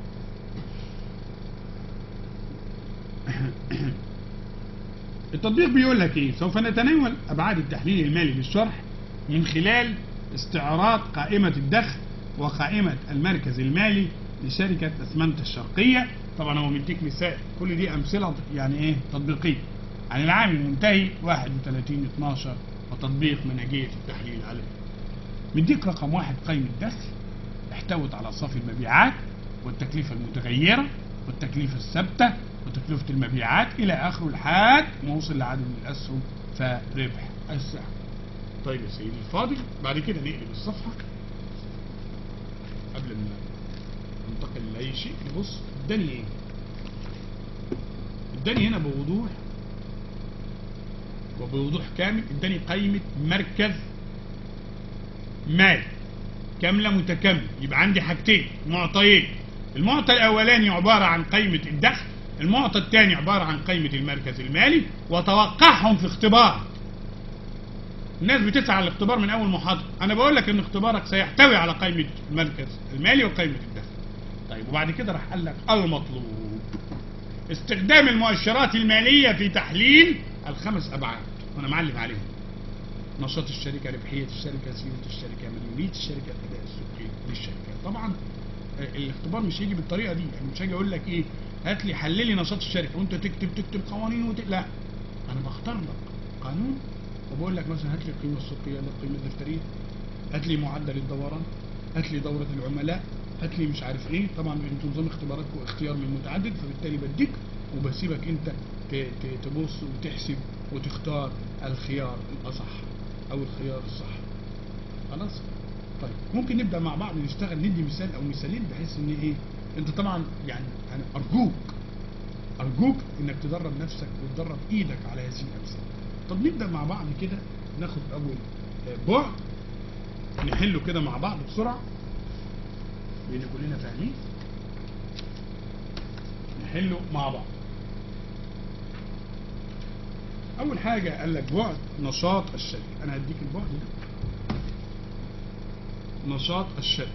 التطبيق بيقول لك ايه سوف نتناول ابعاد التحليل المالي للشرح من خلال استعراض قائمة الدخل وقائمة المركز المالي لشركة أسمنت الشرقية طبعا هو مديك مثال كل دي أمثلة يعني إيه تطبيقية عن العام المنتهي 31 12 وتطبيق منهجية التحليل عليه مديك رقم واحد قائمة دخل احتوت على صافي المبيعات والتكلفة المتغيرة والتكلفة الثابتة وتكلفة المبيعات إلى آخره لحد ما وصل لعدد الأسهم فربح السهم طيب يا سيدي الفاضل بعد كده نقلب الصفحة قبل ما ننتقل لأي شيء نبص اداني ايه اداني هنا بوضوح وبوضوح كامل اداني قائمة مركز مال كاملة متكاملة يبقى عندي حاجتين معطيين المعطى الأولاني عبارة عن قائمة الدخل المعطى الثاني عبارة عن قائمة المركز المالي وتوقعهم في اختبار الناس بتسعى على الاختبار من اول محاضره انا بقول لك ان اختبارك سيحتوي على قائمه المركز المالي وقائمه الدخل طيب وبعد كده راح قال لك المطلوب استخدام المؤشرات الماليه في تحليل الخمس ابعاد وانا معلم عليهم نشاط الشركه ربحيه الشركه سيوله الشركه مديونيه الشركه الاداء السوقي للشركه طبعا آه، الاختبار مش هيجي بالطريقه دي يعني مش هاجي اقول لك ايه هات لي حلل لي نشاط الشركه وانت تكتب تكتب قوانين وت... لا انا بختار لك قانون وبقول لك مثلا هات لي القيمه السوقيه ولا القيمه الدفتريه هات لي معدل الدوران هات لي دوره العملاء هات لي مش عارف ايه طبعا انتوا نظام اختباراتكم اختيار من متعدد فبالتالي بديك وبسيبك انت ت- ت- تبص وتحسب وتختار الخيار الاصح او الخيار الصح خلاص طيب ممكن نبدا مع بعض نشتغل ندي مثال او مثالين بحيث ان ايه انت طبعا يعني انا ارجوك ارجوك انك تدرب نفسك وتدرب ايدك على هذه الامثله طب نبدا مع بعض كده ناخد اول آه، بعد نحله كده مع بعض بسرعه لان كلنا فاهمين نحله مع بعض اول حاجه قال لك بعد نشاط الشركه انا هديك البعد ده نشاط الشركه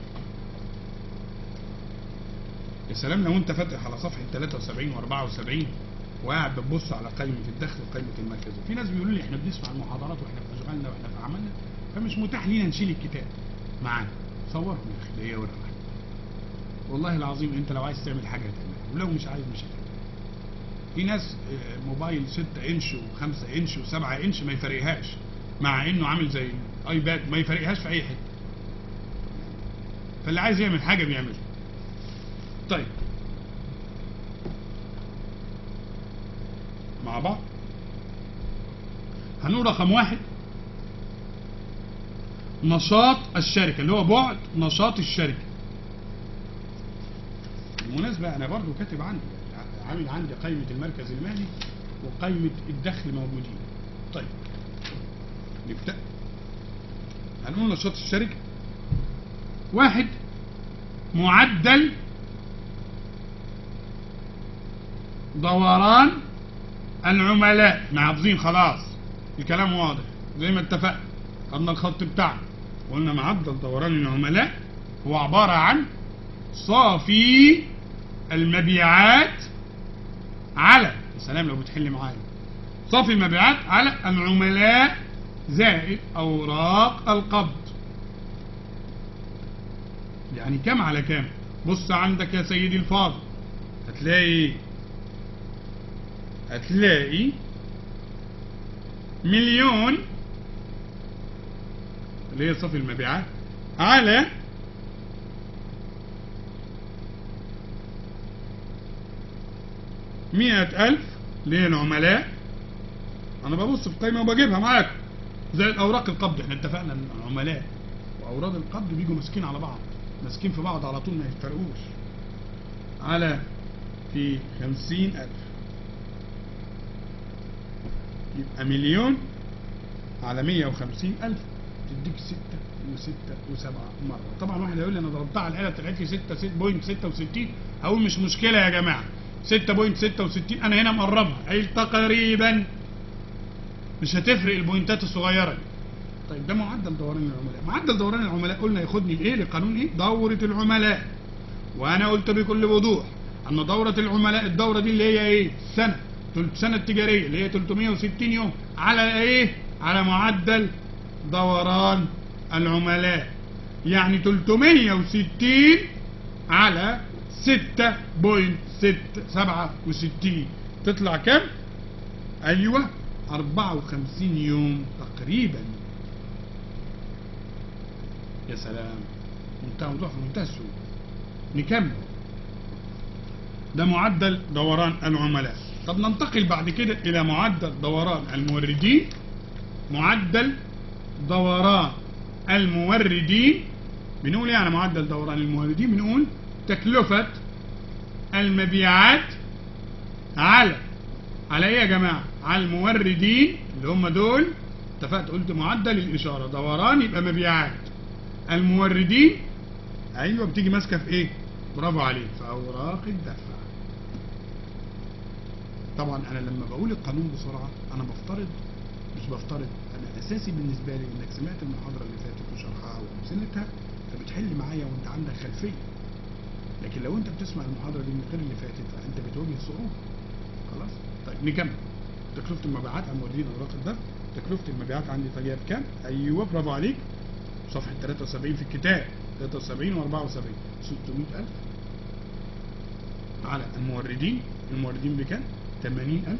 يا سلام لو انت فاتح على صفحه 73 و74 وقاعد بتبص على قائمه الدخل وقائمه المركز في ناس بيقولوا لي احنا بنسمع المحاضرات واحنا في اشغالنا واحنا في عملنا فمش متاح لينا نشيل الكتاب معانا صورهم يا اخي ده هي ورقه واحدة. والله العظيم انت لو عايز تعمل حاجه هتعملها ولو مش عايز مش هتعمل في ناس آه، موبايل 6 انش و5 انش و7 انش ما يفرقهاش مع انه عامل زي الايباد ما يفرقهاش في اي حته فاللي عايز يعمل حاجه بيعملها طيب مع بعض هنقول رقم واحد نشاط الشركة اللي هو بعد نشاط الشركة بالمناسبة أنا برضو كاتب عندي عامل عندي قائمة المركز المالي وقائمة الدخل موجودين طيب نبدأ هنقول نشاط الشركة واحد معدل دوران العملاء محافظين خلاص الكلام واضح زي ما اتفقنا خدنا الخط بتاعنا قلنا معدل دوران العملاء هو عبارة عن صافي المبيعات على يا سلام لو بتحل معايا صافي المبيعات على العملاء زائد أوراق القبض يعني كم على كم بص عندك يا سيدي الفاضل هتلاقي هتلاقي مليون اللي هي صافي المبيعات على مئة ألف اللي هي العملاء أنا ببص في القايمة وبجيبها معاك زي أوراق القبض احنا اتفقنا إن العملاء وأوراق القبض بيجوا ماسكين على بعض ماسكين في بعض على طول ما يفترقوش على في خمسين ألف يبقى مليون على مية وخمسين ألف تديك ستة وستة وسبعة مرة طبعا واحد هيقول لي أنا ضربتها على الآلة طلعت لي ستة ست بوينت ستة وستين هقول مش مشكلة يا جماعة ستة بوينت ستة وستين أنا هنا مقربها أي تقريبا مش هتفرق البوينتات الصغيرة دي طيب ده معدل دوران العملاء معدل دوران العملاء قلنا ياخدني لايه لقانون ايه دورة العملاء وانا قلت بكل وضوح ان دورة العملاء الدورة دي اللي هي ايه سنة السنة التجارية اللي هي 360 يوم على ايه على معدل دوران العملاء يعني 360 على 6.67 تطلع كم ايوه 54 يوم تقريبا يا سلام منتهى موضوع في منتهى السهولة نكمل ده معدل دوران العملاء طب ننتقل بعد كده إلى معدل دوران الموردين معدل دوران الموردين بنقول ايه على معدل دوران الموردين بنقول تكلفة المبيعات على على ايه يا جماعة على الموردين اللي هم دول اتفقت قلت معدل الإشارة دوران يبقى مبيعات الموردين ايوه بتيجي ماسكه في ايه برافو عليك في اوراق الدفع طبعا انا لما بقول القانون بسرعه انا بفترض مش بفترض انا اساسي بالنسبه لي انك سمعت المحاضره اللي فاتت وشرحها وامثلتها فبتحل معايا وانت عندك خلفيه لكن لو انت بتسمع المحاضره دي من غير اللي فاتت فانت بتواجه صعوبه خلاص طيب نكمل تكلفه المبيعات على الموردين اوراق الدفع تكلفه المبيعات عندي طيب بكام ايوه برافو عليك صفحة 73 في الكتاب 73 و 74 600000 على الموردين الموردين بكام 80000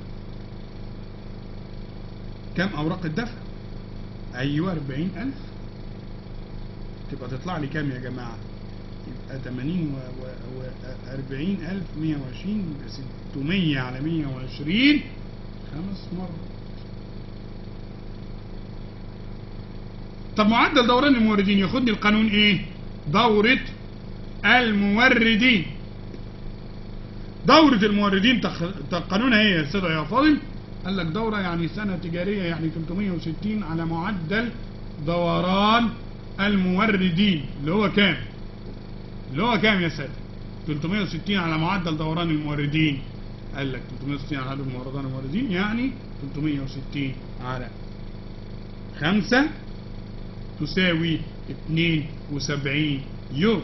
كم أوراق الدفع أيوة 40000 تبقى تطلع لي كام يا جماعة يبقى 80 و, و... و... 40000 120 600 على 120 خمس مرات طب معدل دوران الموردين ياخدني القانون ايه دورة الموردين دورة الموردين تخ... قانونها ايه يا سيدة يا فاضل قال لك دورة يعني سنة تجارية يعني 360 على معدل دوران الموردين اللي هو كام اللي هو كام يا سادة 360 على معدل دوران الموردين قال لك 360 على عدد دوران الموردين يعني 360 على 5 تساوي 72 يوم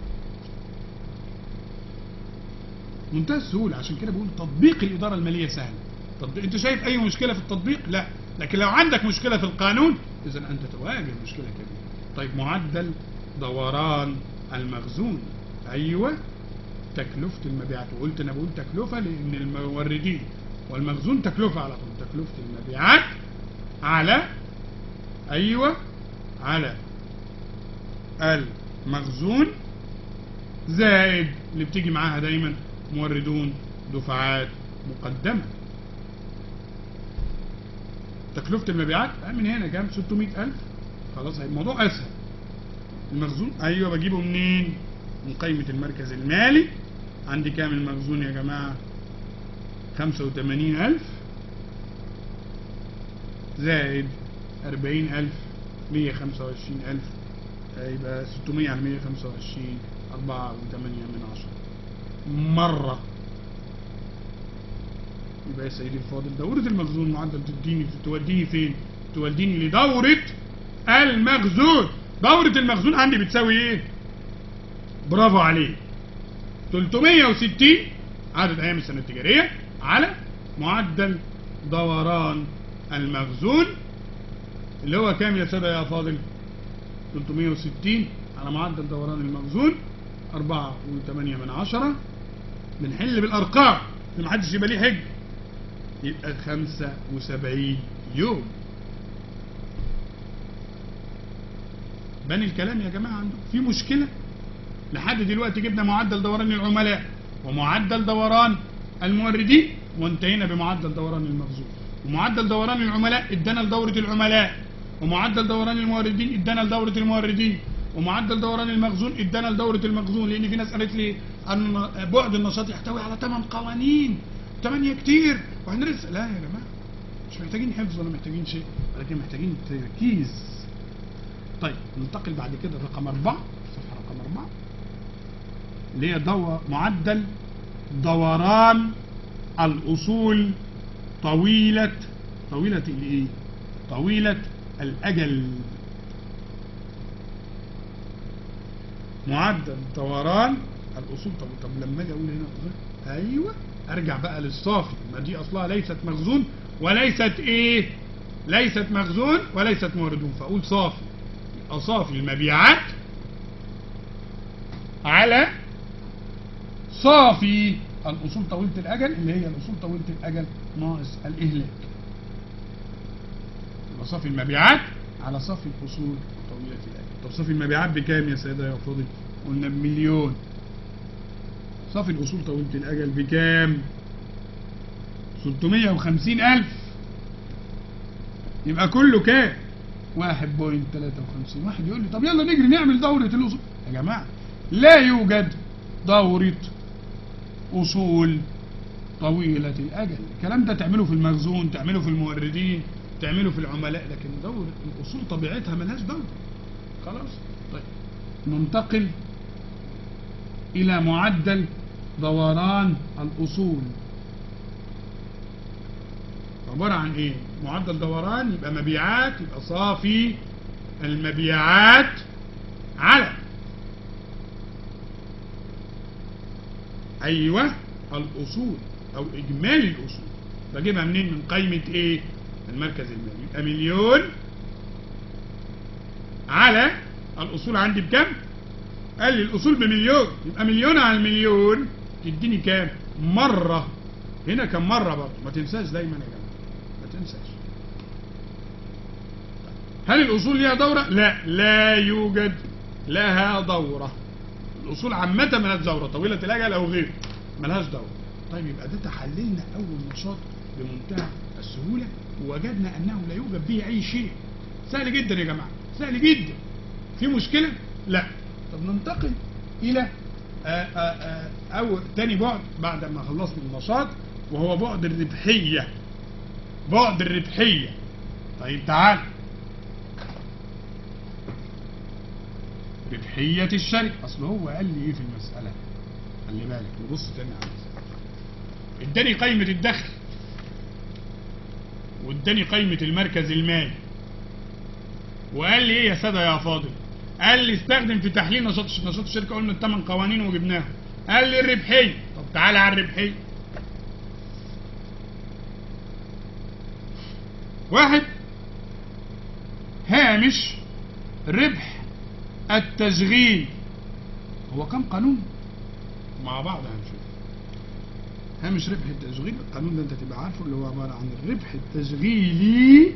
منتهى السهولة عشان كده بقول تطبيق الإدارة المالية سهل طب أنت شايف أي مشكلة في التطبيق؟ لا لكن لو عندك مشكلة في القانون إذا أنت تواجه مشكلة كبيرة طيب معدل دوران المخزون أيوة تكلفة المبيعات وقلت أنا بقول تكلفة لأن الموردين والمخزون تكلفة على طول تكلفة المبيعات على أيوة على المخزون زائد اللي بتيجي معاها دايما موردون دفعات مقدمة تكلفة المبيعات آه، من هنا كام 600000 خلاص هيبقى الموضوع اسهل المخزون ايوه بجيبه منين من قائمة المركز المالي عندي كام المخزون يا جماعة 85000 زائد 40000 125000 يبقى 600 على 125 4 و8 من 10 مرة يبقى يا سيدي الفاضل دورة المخزون معدل تديني توديني فين؟ توديني لدورة المخزون دورة المخزون عندي بتساوي ايه؟ برافو عليك 360 عدد ايام السنة التجارية على معدل دوران المخزون اللي هو كام يا سادة يا فاضل 360 على معدل دوران المخزون 4 و8 من عشرة بنحل بالارقام اللي محدش يبقى ليه حج يبقى 75 يوم بني الكلام يا جماعة عندكم في مشكلة لحد دلوقتي جبنا معدل دوران العملاء ومعدل دوران الموردين وانتهينا بمعدل دوران المخزون ومعدل دوران العملاء ادانا لدورة العملاء ومعدل دوران الموردين ادانا لدورة الموردين ومعدل دوران المخزون ادانا لدورة المخزون لان في ناس قالت لي ان بعد النشاط يحتوي على 8 قوانين 8 كتير واحنا لسه لا يا جماعه مش محتاجين حفظ ولا محتاجين شيء ولكن محتاجين تركيز طيب ننتقل بعد كده رقم أربعة صفحة رقم أربعة اللي هي دو... معدل دوران الأصول طويلة طويلة الإيه؟ طويلة الأجل معدل دوران الأصول طب طب لما أجي أقول هنا أصول أيوه أرجع بقى للصافي ما دي أصلها ليست مخزون وليست إيه؟ ليست مخزون وليست موردون فأقول صافي يبقى صافي المبيعات على صافي الأصول طويلة الأجل اللي هي الأصول طويلة الأجل ناقص الإهلاك يبقى صافي المبيعات على صافي الأصول طويلة الأجل طب صافي المبيعات بكام يا سيدة يا فاضل؟ قلنا بمليون صافي الأصول طويلة الأجل بكام؟ 650 ألف يبقى كله كام؟ 1.53 واحد يقول لي طب يلا نجري نعمل دورة الأصول يا جماعة لا يوجد دورة أصول طويلة الأجل الكلام ده تعمله في المخزون تعمله في الموردين تعمله في العملاء لكن دورة الأصول طبيعتها ملهاش دورة خلاص طيب ننتقل إلى معدل دوران الأصول عبارة عن إيه؟ معدل دوران يبقى مبيعات يبقى صافي المبيعات على أيوه الأصول أو إجمالي الأصول بجيبها منين؟ من قائمة إيه؟ المركز المالي يبقى مليون على الأصول عندي بكام؟ قال لي الأصول بمليون يبقى مليون على المليون تديني كام؟ مرة هنا كم مرة برضه ما تنساش دايما يا جماعة ما تنساش هل الأصول ليها دورة؟ لا لا يوجد لها دورة الأصول عامة ملهاش دورة طويلة الأجل أو غيره ملهاش دورة طيب يبقى ده تحللنا أول نشاط بمنتهى السهولة ووجدنا أنه لا يوجد به أي شيء سهل جدا يا جماعة سهل جدا في مشكلة؟ لا طب ننتقل إلى آآ آآ أو تاني بعد بعد ما خلصنا النشاط وهو بعد الربحية بعد الربحية طيب تعال ربحية الشركة أصل هو قال لي إيه في المسألة خلي بالك نبص تاني على المسألة اداني قائمة الدخل واداني قائمة المركز المالي وقال لي ايه يا سادة يا فاضل قال لي استخدم في تحليل نشاط نشاط الشركة قلنا الثمان قوانين وجبناها قال لي الربحية طب تعالى على الربحية واحد هامش ربح التشغيل هو كم قانون مع بعض هنشوف هامش ربح التشغيل القانون ده انت تبقى عارفه اللي هو عبارة عن الربح التشغيلي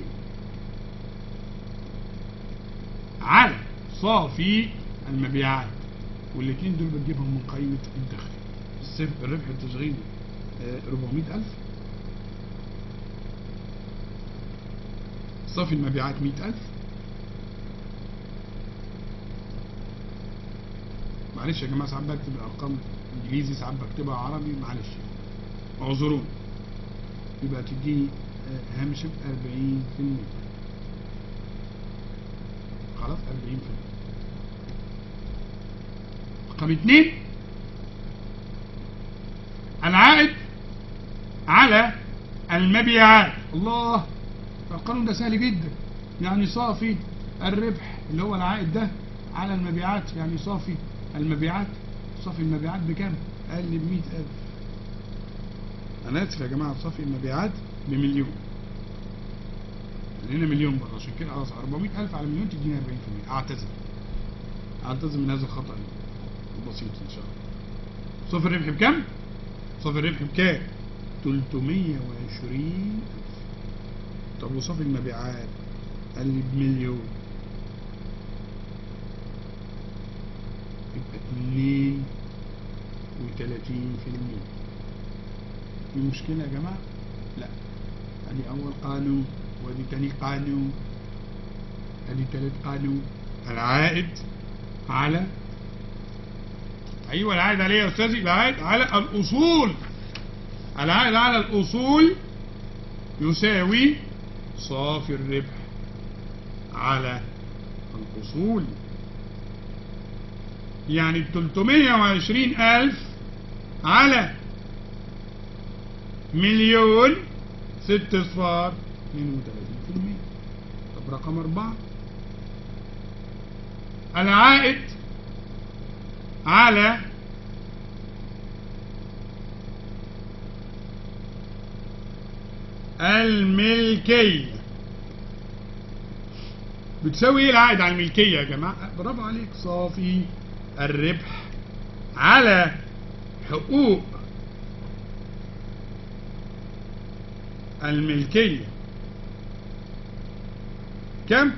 على صافي المبيعات والاثنين دول بتجيبهم من قائمة الدخل الصفر الربح التشغيلي آه، 400000 صافي المبيعات 100000 معلش يا جماعة ساعات بكتب الأرقام إنجليزي ساعات بكتبها عربي معلش اعذروني يبقى تديني آه، هامش 40% خلاص 40% رقم اتنين العائد على المبيعات الله القانون ده سهل جدا يعني صافي الربح اللي هو العائد ده على المبيعات يعني صافي المبيعات صافي المبيعات بكام؟ قال لي ب 100000 انا اسف يا جماعه صافي المبيعات بمليون هنا مليون بره عشان كده خلاص 400000 على مليون تديني 40% اعتذر اعتذر من هذا الخطا البسيط ان شاء الله صافي الربح بكام؟ صافي الربح بكام؟ 320 طب وصافي المبيعات قال لي بمليون يبقى 32% في مشكلة يا جماعة؟ لا ادي أول قانون وادي تاني قانون ادي تالت قانون العائد على أيوة العائد عليه يا أستاذي العائد على الأصول العائد على الأصول يساوي صافي الربح على الأصول يعني 320 ألف على مليون ست صفار 32% طب رقم أربعة العائد على الملكية بتساوي ايه العائد على الملكية يا جماعة برافو عليك صافي الربح على حقوق الملكية كم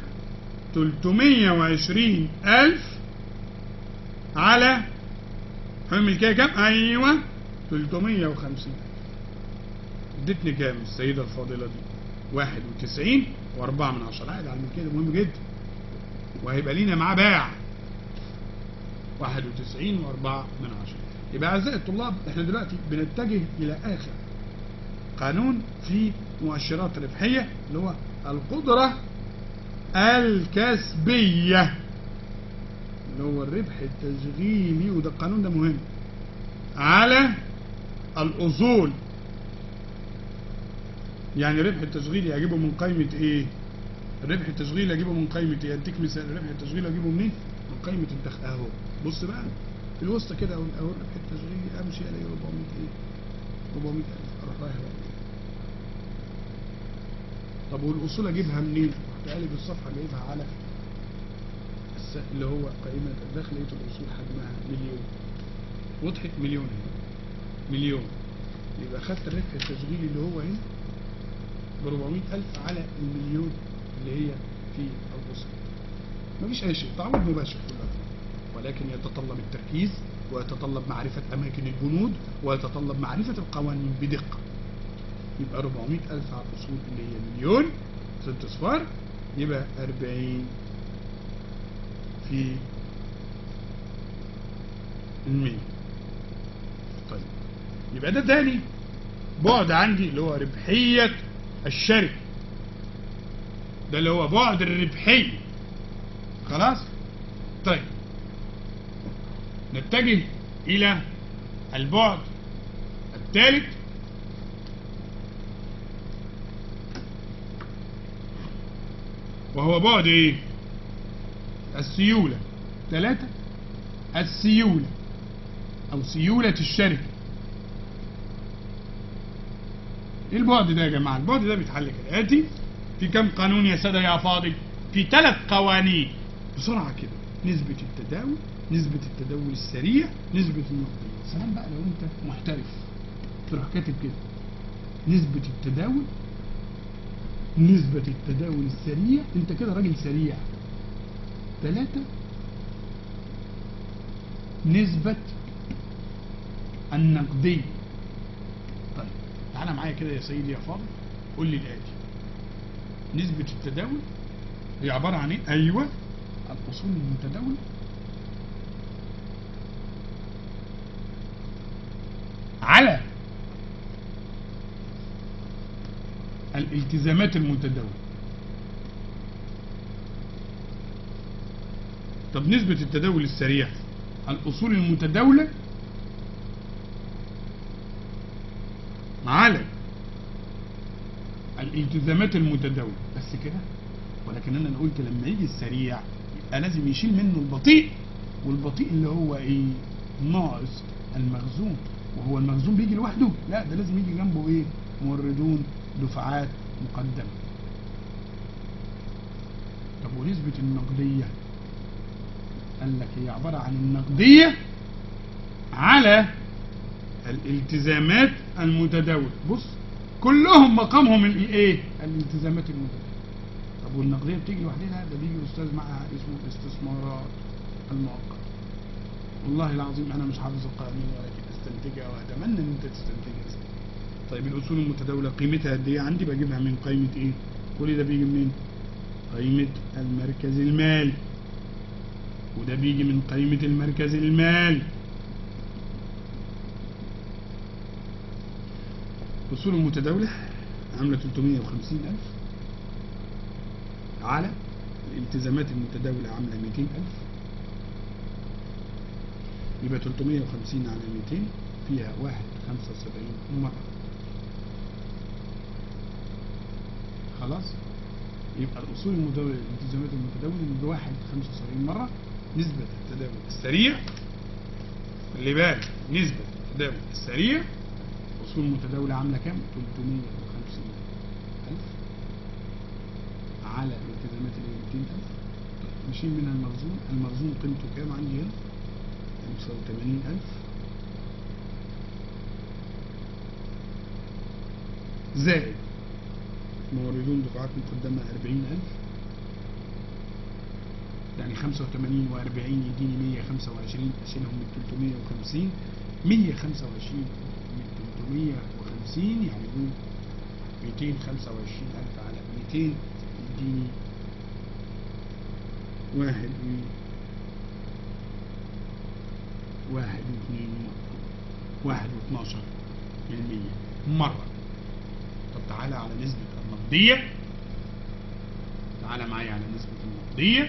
320 ألف على حقوق الملكية كم أيوة 350 ادتني كام السيدة الفاضلة دي 91 وأربعة من عشرة عائد على الملكية ده مهم جدا وهيبقى لينا معاه باع 91 وأربعة من عشرة يبقى أعزائي الطلاب احنا دلوقتي بنتجه إلى آخر قانون في مؤشرات ربحية اللي هو القدرة الكسبية اللي هو الربح التشغيلي وده القانون ده مهم على الأصول يعني الربح التشغيلي اجيبه من قائمة ايه الربح التشغيلي اجيبه من قائمة ايه اديك مثال الربح التشغيلي اجيبه منين من قائمة الدخل اهو بص بقى في الوسط كده اهو اهو الربح التشغيلي امشي الاقي 400 ايه 400 الف اروح رايح بقى. طب والاصول اجيبها منين رحت قالب الصفحة جايبها على الس- اللي هو قائمة الدخل لقيت الاصول حجمها مليون وضحت مليون هنا مليون يبقى خدت الربح التشغيلي اللي هو هنا ب 400 ألف على المليون اللي هي في الأصل مفيش أي شيء تعويض مباشر في الأرض ولكن يتطلب التركيز ويتطلب معرفة أماكن البنود ويتطلب معرفة القوانين بدقة يبقى 400 ألف على الأصول اللي هي مليون ست أصفار يبقى 40 في المية طيب يبقى ده تاني بعد عندي اللي هو ربحية الشركة ده اللي هو بعد الربحية خلاص طيب نتجه إلى البعد الثالث وهو بعد ايه السيولة ثلاثة السيولة او سيولة الشركة ايه البعد ده يا جماعة البعد ده بيتحل كالآتي في كم قانون يا سادة يا فاضل في ثلاث قوانين بسرعة كده نسبة التداول نسبة التداول السريع نسبة النقدية سلام بقى لو انت محترف تروح كاتب كده نسبة التداول نسبة التداول السريع انت كده راجل سريع ثلاثة نسبة النقدية طيب تعالى معايا كده يا سيدي يا فاضل قول لي الآتي نسبة التداول هي عبارة عن ايه ايوه الاصول المتداولة على الالتزامات المتداولة طب نسبة التداول السريع الأصول المتداولة على الالتزامات المتداولة بس كده ولكن أنا قلت لما يجي السريع يبقى لازم يشيل منه البطيء والبطيء اللي هو ايه ناقص المخزون وهو المخزون بيجي لوحده لا ده لازم يجي جنبه ايه موردون دفعات مقدمة طب ونسبة النقدية قال لك هي عبارة عن النقدية على الالتزامات المتداولة بص كلهم مقامهم الايه الالتزامات المتداولة طب والنقدية بتيجي لوحدها ده بيجي أستاذ معها اسمه الاستثمارات المؤقتة والله العظيم أنا مش حافظ القوانين ولكن استنتجها وأتمنى إن أنت تستنتجها طيب الأصول المتداولة قيمتها قد إيه عندي بجيبها من قيمة إيه؟ كل ده بيجي منين؟ قيمة المركز المالي وده بيجي من قيمة المركز المالي الأصول المتداولة عاملة 350 ألف على الالتزامات المتداولة عاملة 200 ألف يبقى 350 على 200 فيها واحد 75 مرة خلاص يبقى الأصول المتداولة الالتزامات المتداولة بواحد 75 مرة نسبة التداول السريع اللي بالك نسبة التداول السريع أصول متداولة عاملة كام؟ 350 ألف على الالتزامات اللي 200 ألف نشيل منها المخزون المخزون قيمته كام عندي هنا؟ 85 ألف زائد موردون دفعات مقدمة 40 ألف يعني 85 و40 يديني 125 أشيلهم من 350 125 من 350 يعني يقول 225 ألف على 200 يديني واحد و واحد واثنين واحد واثناشر بالمية مرة طب تعالى على نسبة النقدية تعالى معايا على نسبة النقدية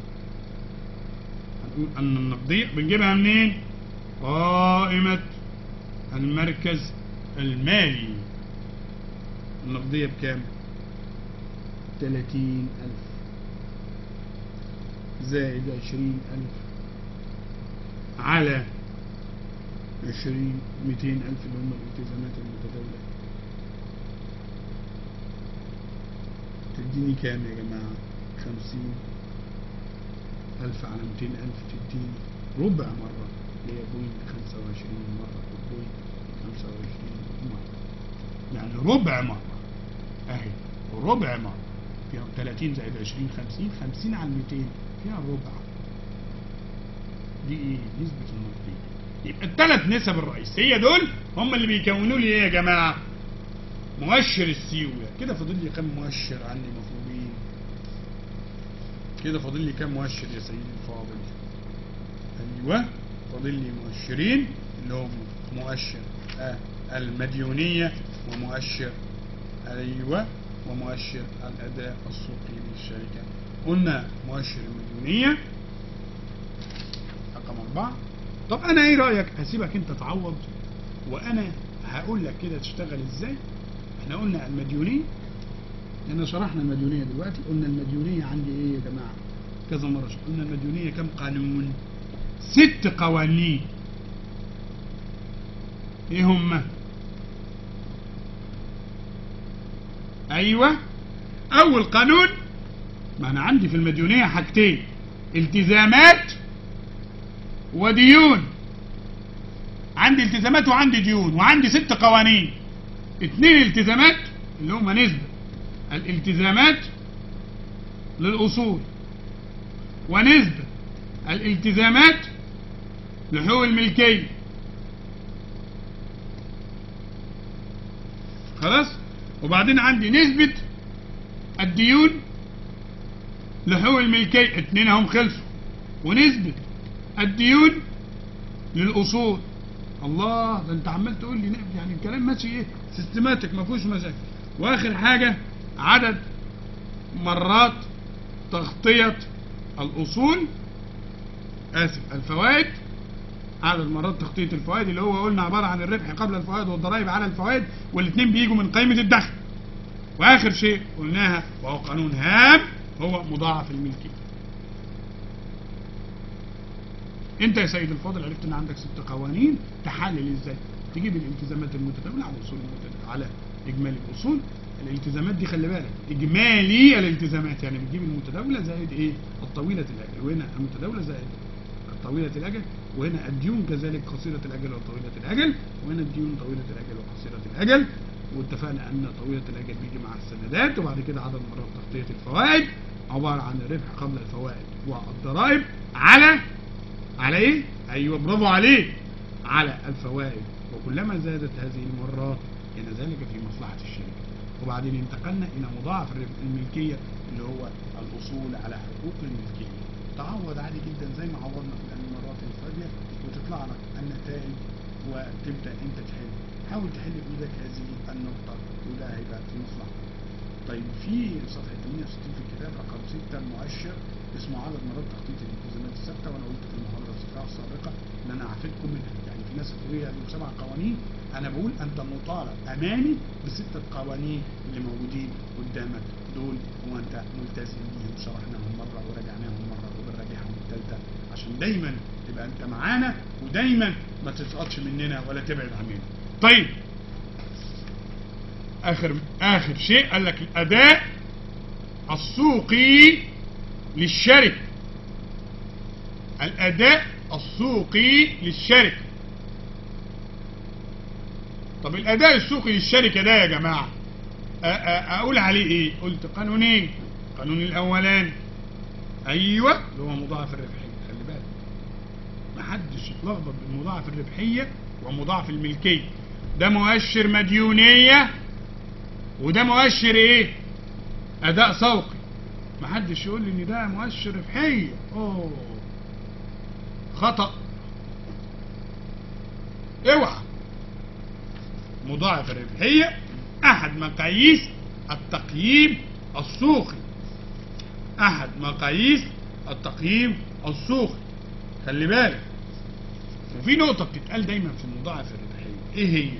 هنقول أن النقدية بنجيبها منين؟ قائمة المركز المالي النقدية بكام؟ 30 ألف زائد 20 ألف على 20 200 ألف اللي هم الالتزامات المتداولة تديني كام يا جماعة؟ 50 ألف على 200 ألف تديني ربع مرة اللي هي بوينت 25 مرة بوينت 25 مرة يعني ربع مرة أهي ربع مرة فيها 30 زائد 20 50 50 على 200 فيها ربع دي ايه نسبة النقدية يبقى الثلاث نسب الرئيسية دول هم اللي بيكونوا لي ايه يا جماعة مؤشر السيولة كده فاضل لي كام مؤشر عندي مطلوبين كده فاضل لي كام مؤشر يا سيدي الفاضل ايوه فاضل لي مؤشرين اللي هم مؤشر آه المديونية ومؤشر ايوه ومؤشر الاداء السوقي للشركة قلنا مؤشر المديونية رقم أربعة طب أنا إيه رأيك هسيبك أنت تعوض وأنا هقول لك كده تشتغل إزاي إحنا قلنا المديونية لأن شرحنا المديونية دلوقتي قلنا المديونية عندي إيه يا جماعة كذا مرة قلنا المديونية كم قانون ست قوانين إيه هما أيوة أول قانون ما أنا عندي في المديونية حاجتين التزامات وديون عندي التزامات وعندي ديون وعندي ست قوانين اتنين التزامات اللي هما نسبة الالتزامات للأصول ونسبة الالتزامات لحقوق الملكية خلاص وبعدين عندي نسبة الديون لحقوق الملكية اتنين هم خلصوا ونسبة الديون للأصول الله ده انت عمال تقول لي نقف يعني الكلام ماشي ايه سيستماتيك ما فيهوش مشاكل واخر حاجة عدد مرات تغطية الأصول آسف الفوائد عدد مرات تغطية الفوائد اللي هو قلنا عبارة عن الربح قبل الفوائد والضرائب على الفوائد والاثنين بيجوا من قيمة الدخل وآخر شيء قلناها وهو قانون هام هو مضاعف الملكية انت يا سيد الفاضل عرفت ان عندك ست قوانين تحلل ازاي تجيب الالتزامات المتداولة على الاصول المتداولة على اجمالي الاصول الالتزامات دي خلي بالك اجمالي الالتزامات يعني بتجيب المتداولة زائد ايه الطويلة الاجل وهنا المتداولة زائد طويلة الأجل وهنا الديون كذلك قصيرة الأجل وطويلة الأجل وهنا الديون طويلة الأجل وقصيرة الأجل واتفقنا أن طويلة الأجل بيجي مع السندات وبعد كده عدد مرات تغطية الفوائد عبارة عن الربح قبل الفوائد والضرائب على على إيه؟ أيوه برافو عليك على الفوائد وكلما زادت هذه المرات كان ذلك في مصلحة الشركة وبعدين انتقلنا إلى مضاعف الملكية اللي هو الأصول على حقوق الملكية تعوض عادي جدا زي ما عوضنا في المرات الفاضية وتطلع لك النتائج وتبدأ انت تحل حاول تحل بإيدك هذه النقطة وده هيبقى في مصلحتك طيب في صفحة 68 في الكتاب رقم 6 مؤشر اسمه عدد مرات تخطيط الالتزامات الثابتة وانا قلت في المحاضرة السابقة ان انا هفيدكم منها يعني في ناس بتقول لي دول سبع قوانين انا بقول انت مطالب امامي بستة قوانين اللي موجودين قدامك دول وانت ملتزم بيهم شرحناهم مرة وراجعناهم مرة وبنراجعهم الثالثة عشان دايما تبقى انت معانا ودايما ما تسقطش مننا ولا تبعد عننا طيب اخر اخر شيء قال لك الاداء السوقي للشركة الاداء السوقي للشركة طب الاداء السوقي للشركة ده يا جماعة اقول عليه ايه قلت قانونين القانون الاولاني ايوه اللي هو مضاعف الربحيه خلي بالك محدش يتلخبط بين مضاعف الربحيه ومضاعف الملكيه ده مؤشر مديونيه وده مؤشر ايه اداء سوقي محدش يقول لي ان ده مؤشر ربحيه اوه خطا اوعى مضاعف الربحيه احد مقاييس التقييم السوقي احد مقاييس التقييم السوقي خلي بالك وفي نقطة بتتقال دايما في المضاعف الربحية ايه هي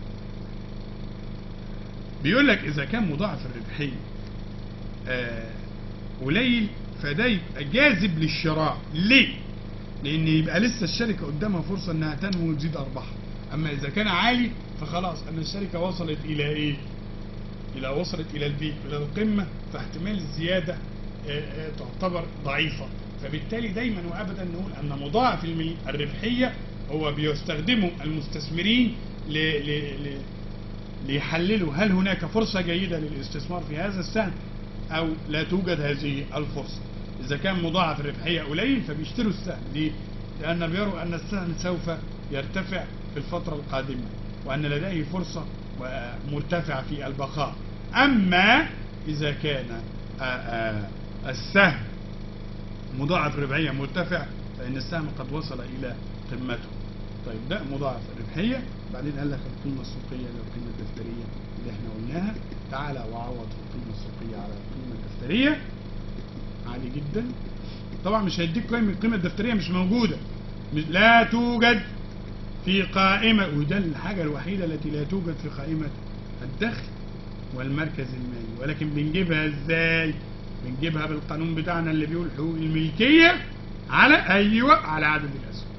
بيقول لك اذا كان مضاعف الربحية آه قليل فده يبقى جاذب للشراء ليه لان يبقى لسه الشركة قدامها فرصة انها تنمو وتزيد ارباحها اما اذا كان عالي فخلاص ان الشركة وصلت الى ايه الى وصلت الى البيك الى القمة فاحتمال الزيادة تعتبر ضعيفة فبالتالي دايما وابدا نقول ان مضاعف الربحية هو بيستخدمه المستثمرين ل ل ل ليحللوا هل هناك فرصة جيدة للاستثمار في هذا السهم او لا توجد هذه الفرصة اذا كان مضاعف الربحية قليل فبيشتروا السهم ليه؟ لان بيروا ان السهم سوف يرتفع في الفترة القادمة وان لديه فرصة مرتفعة في البقاء اما اذا كان آآ آآ السهم مضاعف ربحية مرتفع فإن السهم قد وصل إلى قمته طيب ده مضاعف الربحية بعدين قال لك القيمة السوقية للقيمة الدفترية اللي احنا قلناها تعالى وعوض في القيمة السوقية على القيمة الدفترية عادي جدا طبعا مش هيديك قيمة القيمة الدفترية مش موجودة لا توجد في قائمة وده الحاجة الوحيدة التي لا توجد في قائمة الدخل والمركز المالي ولكن بنجيبها ازاي بنجيبها بالقانون بتاعنا اللي بيقول حقوق الملكية على ايوه على عدد الاسهم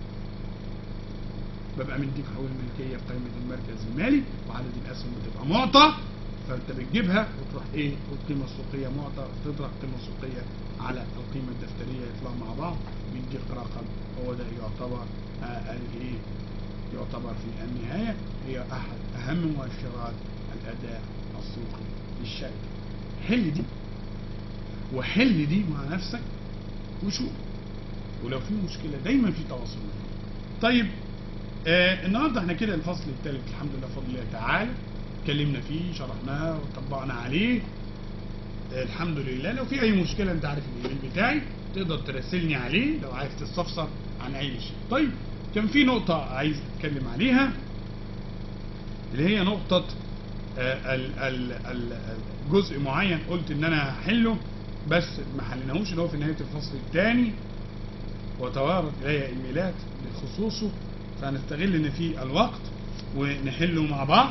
ببقى مديك حقوق الملكية بقيمة المركز المالي وعدد الاسهم بتبقى معطى فانت بتجيبها وتروح ايه والقيمة السوقية معطى تضرب القيمة السوقية على القيمة الدفترية يطلعوا مع بعض بيديك رقم هو ده يعتبر آه ايه يعتبر في النهاية هي احد اهم مؤشرات الاداء السوقي للشركة حل دي وحل دي مع نفسك وشوف ولو في مشكلة دايما في تواصل طيب آه النهارده احنا كده الفصل الثالث الحمد لله بفضل الله تعالى اتكلمنا فيه شرحناه وطبقنا عليه الحمد لله لو في اي مشكله انت عارف الايميل بتاعي تقدر تراسلني عليه لو عايز تستفسر عن اي شيء طيب كان في نقطه عايز اتكلم عليها اللي هي نقطه آه، ال- ال- ال- جزء معين قلت ان انا هحله بس ما حليناهوش اللي هو في نهايه الفصل الثاني وتوارد الي ايميلات بخصوصه فهنستغل ان في الوقت ونحله مع بعض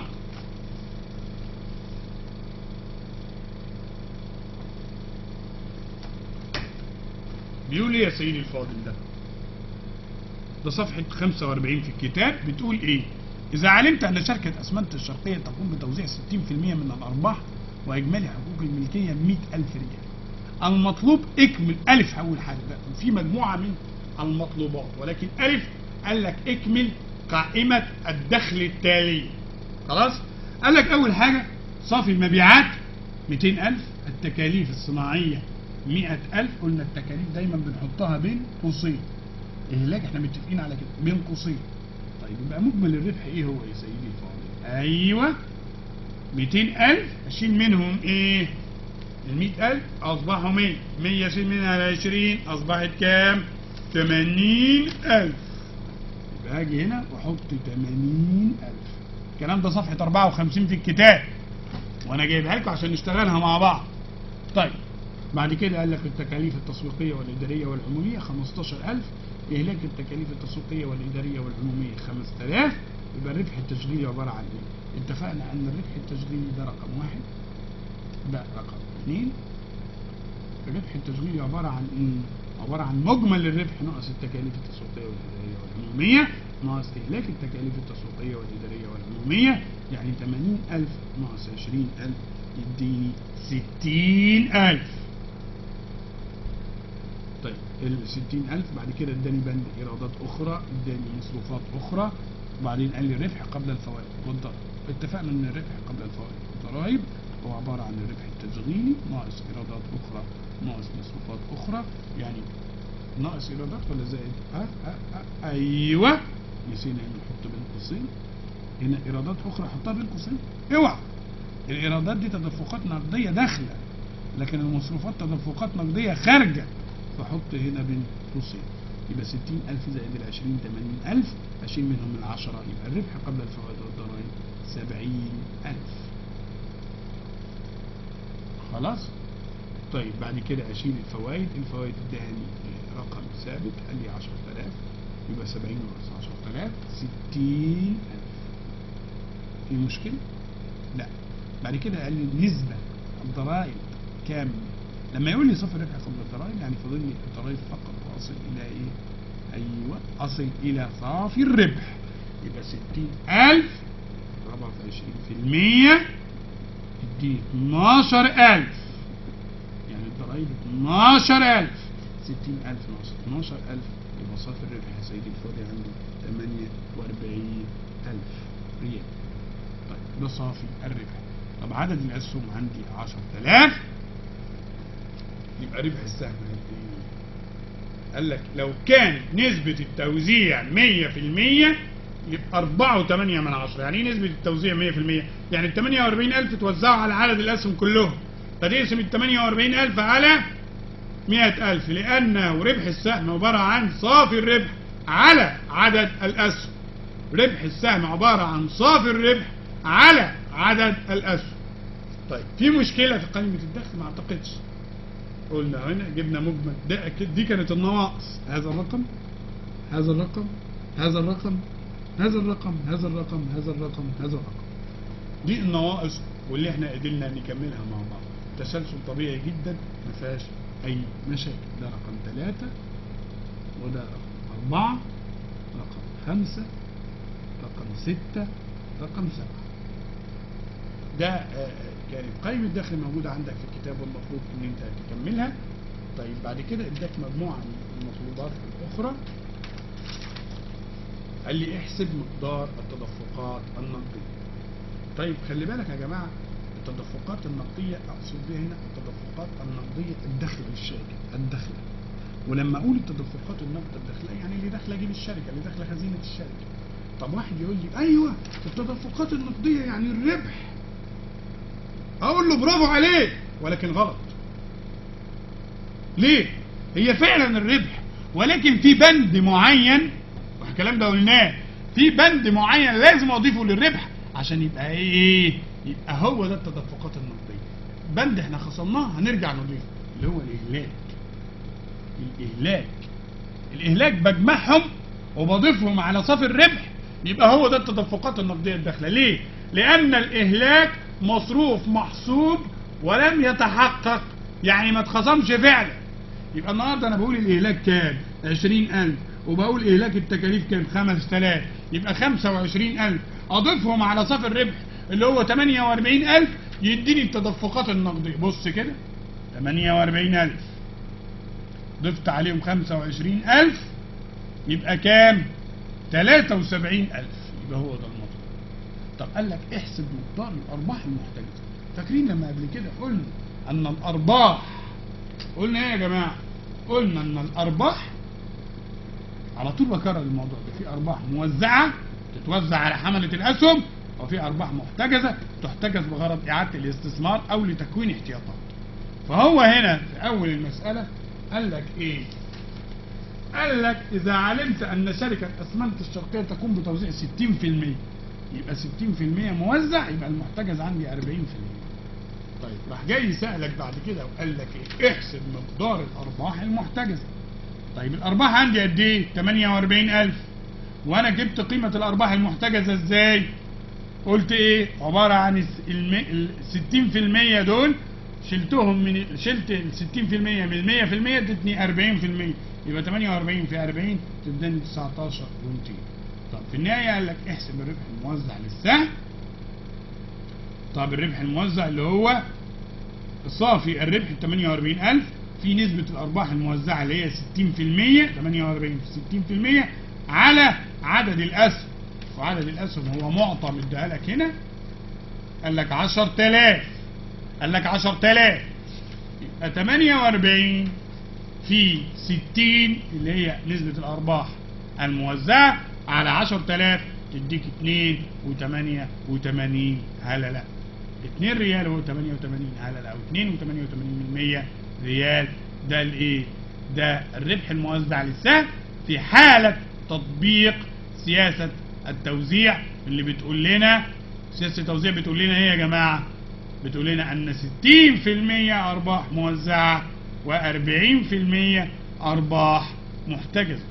بيقول ايه يا سيدي الفاضل ده ده صفحة 45 في الكتاب بتقول ايه إذا علمت أن شركة أسمنت الشرقية تقوم بتوزيع 60% من الأرباح وإجمالي حقوق الملكية 100000 ريال المطلوب اكمل ألف أول حاجة ده في مجموعة من المطلوبات ولكن ألف قال لك اكمل قائمة الدخل التالية خلاص قال لك أول حاجة صافي المبيعات 200000 التكاليف الصناعية 100000 قلنا التكاليف دايما بنحطها بين قوسين إهلاك احنا متفقين على كده بين قوسين طيب يبقى مجمل الربح ايه هو يا سيدي الفاضل ايوه 200000 اشيل منهم ايه ال 100000 اصبحوا 100 100 اشيل منها 20 اصبحت كام 80000 يبقى هاجي هنا واحط 80000 الكلام ده صفحة 54 في الكتاب وانا جايبها لكم عشان نشتغلها مع بعض طيب بعد كده قال لك التكاليف التسويقية والإدارية والعمومية 15000 إهلاك التكاليف التسويقية والإدارية والعمومية 5000 يبقى الربح التشغيلي عبارة عن إيه؟ اتفقنا أن الربح التشغيلي ده رقم واحد ده رقم اثنين الربح التشغيلي عبارة عن إيه؟ عبارة عن مجمل الربح ناقص التكاليف التسويقية والإدارية والعمومية ناقص إهلاك التكاليف التسويقية والإدارية والعمومية يعني 80000 ناقص 20000 يديني 60000 طيب ال 60000 بعد كده اداني بند ايرادات اخرى اداني مصروفات اخرى وبعدين قال لي الربح قبل الفوائد والضرائب اتفقنا ان الربح قبل الفوائد والضرائب هو عباره عن الربح التشغيلي ناقص ايرادات اخرى ناقص مصروفات اخرى يعني ناقص ايرادات ولا زائد؟ ها ها ها ايوه نسينا ان نحط بين قوسين هنا ايرادات اخرى حطها بين قوسين اوعى الايرادات دي تدفقات نقديه داخله لكن المصروفات تدفقات نقديه خارجه فحط هنا بين قوسين يبقى 60000 زائد ال 20 80000 اشيل منهم ال 10 يبقى الربح قبل الفوائد والضرائب 70000 خلاص طيب بعد كده اشيل الفوائد الفوائد اداني رقم ثابت قال لي 10000 يبقى 70 ناقص 10000 60000 في مشكله؟ لا بعد كده قال لي نسبة الضرائب كام لما يقول لي صفر ربح قبل الضرائب يعني فاضل لي الضرائب فقط واصل الى ايه ايوه اصل الى صافي الربح يبقى 60000 اضربها في 20% تدي 12000 يعني الضرائب 12000 60000 ناقص 12000 يبقى صافي الربح يا سيدي الفاضل عندي 48000 ريال طيب ده صافي الربح طب عدد الأسهم عندي 10000 يبقى ربح السهم قد ايه؟ قال لك لو كان نسبة التوزيع 100% يبقى 4 و8 من عشرة يعني ايه نسبة التوزيع 100% يعني ال 48000 توزعوا على عدد الأسهم كلهم فتقسم ال 48000 على 100000 لأنه ربح السهم عبارة عن صافي الربح على عدد الأسهم ربح السهم عبارة عن صافي الربح على عدد الأسهم طيب في مشكلة في قائمة الدخل ما أعتقدش قلنا هنا جبنا مجمل ده أكيد دي كانت النواقص هذا الرقم هذا الرقم هذا الرقم هذا الرقم هذا الرقم هذا الرقم هذا الرقم دي النواقص واللي احنا قدرنا نكملها مع بعض تسلسل طبيعي جدا ما فيهاش اي مشاكل ده رقم ثلاثة وده رقم أربعة رقم خمسة رقم ستة رقم سبعة ده آه، كانت قائمة الدخل موجودة عندك في الكتاب والمفروض ان انت تكملها طيب بعد كده اداك مجموعة من المطلوبات الأخرى قال لي احسب مقدار التدفقات النقدية طيب خلي بالك يا جماعة التدفقات النقدية أقصد بها هنا التدفقات النقدية الدخل للشركة الدخل ولما أقول التدفقات النقد الداخلية يعني اللي داخلة جيب الشركة اللي داخلة خزينة الشركة طب واحد يقول لي أيوه التدفقات النقدية يعني الربح أقول له برافو عليك ولكن غلط ليه هي فعلا الربح ولكن في بند معين والكلام ده قلناه في بند معين لازم اضيفه للربح عشان يبقى ايه يبقى هو ده التدفقات النقديه بند احنا خصمناه هنرجع نضيفه اللي هو الاهلاك الاهلاك الاهلاك بجمعهم وبضيفهم على صافي الربح يبقى هو ده التدفقات النقديه الداخله ليه لان الاهلاك مصروف محسوب ولم يتحقق يعني ما اتخصمش فعلا يبقى النهارده انا بقول الاهلاك كام 20000 وبقول اهلاك التكاليف كام 5000 يبقى 25000 اضيفهم على صافي الربح اللي هو 48000 يديني التدفقات النقديه بص كده 48000 ضفت عليهم 25000 يبقى كام 73000 يبقى هو ده المطلوب طب قال لك احسب مقدار الارباح المحتجزه فاكرين لما قبل كده قلنا ان الارباح قلنا ايه يا جماعه قلنا ان الارباح على طول بكرر الموضوع ده في ارباح موزعه تتوزع على حمله الاسهم وفي ارباح محتجزه تحتجز بغرض اعاده الاستثمار او لتكوين احتياطات فهو هنا في اول المساله قال لك ايه قال لك اذا علمت ان شركه اسمنت الشرقيه تقوم بتوزيع 60% يبقى 60% موزع يبقى المحتجز عندي 40% طيب راح جاي سألك بعد كده وقال لك ايه احسب مقدار الارباح المحتجزه طيب الارباح عندي قد ايه 48000 وانا جبت قيمه الارباح المحتجزه ازاي قلت ايه عباره عن ال 60% دول شلتهم من شلت ال 60% من ال 100% ادتني 40% يبقى 48 في 40 تداني 19 و200 طب في النهايه قال لك احسب الربح الموزع للسهم طب الربح الموزع اللي هو صافي الربح 48000 في نسبة الأرباح الموزعة اللي هي 60% 48 في 60% على عدد الأسهم وعدد الأسهم هو معطى مديها لك هنا قال لك 10000 قال لك 10000 يبقى 48 في 60 اللي هي نسبة الأرباح الموزعة على 10000 تديك 2 و8 و80 هلا لا 2 ريال هو 88 هلا لا او 2 و88 من 100 ريال ده الايه ده الربح الموزع للسهم في حالة تطبيق سياسة التوزيع اللي بتقول لنا سياسة التوزيع بتقول لنا ايه يا جماعة بتقول لنا ان 60% ارباح موزعة و40% ارباح محتجزة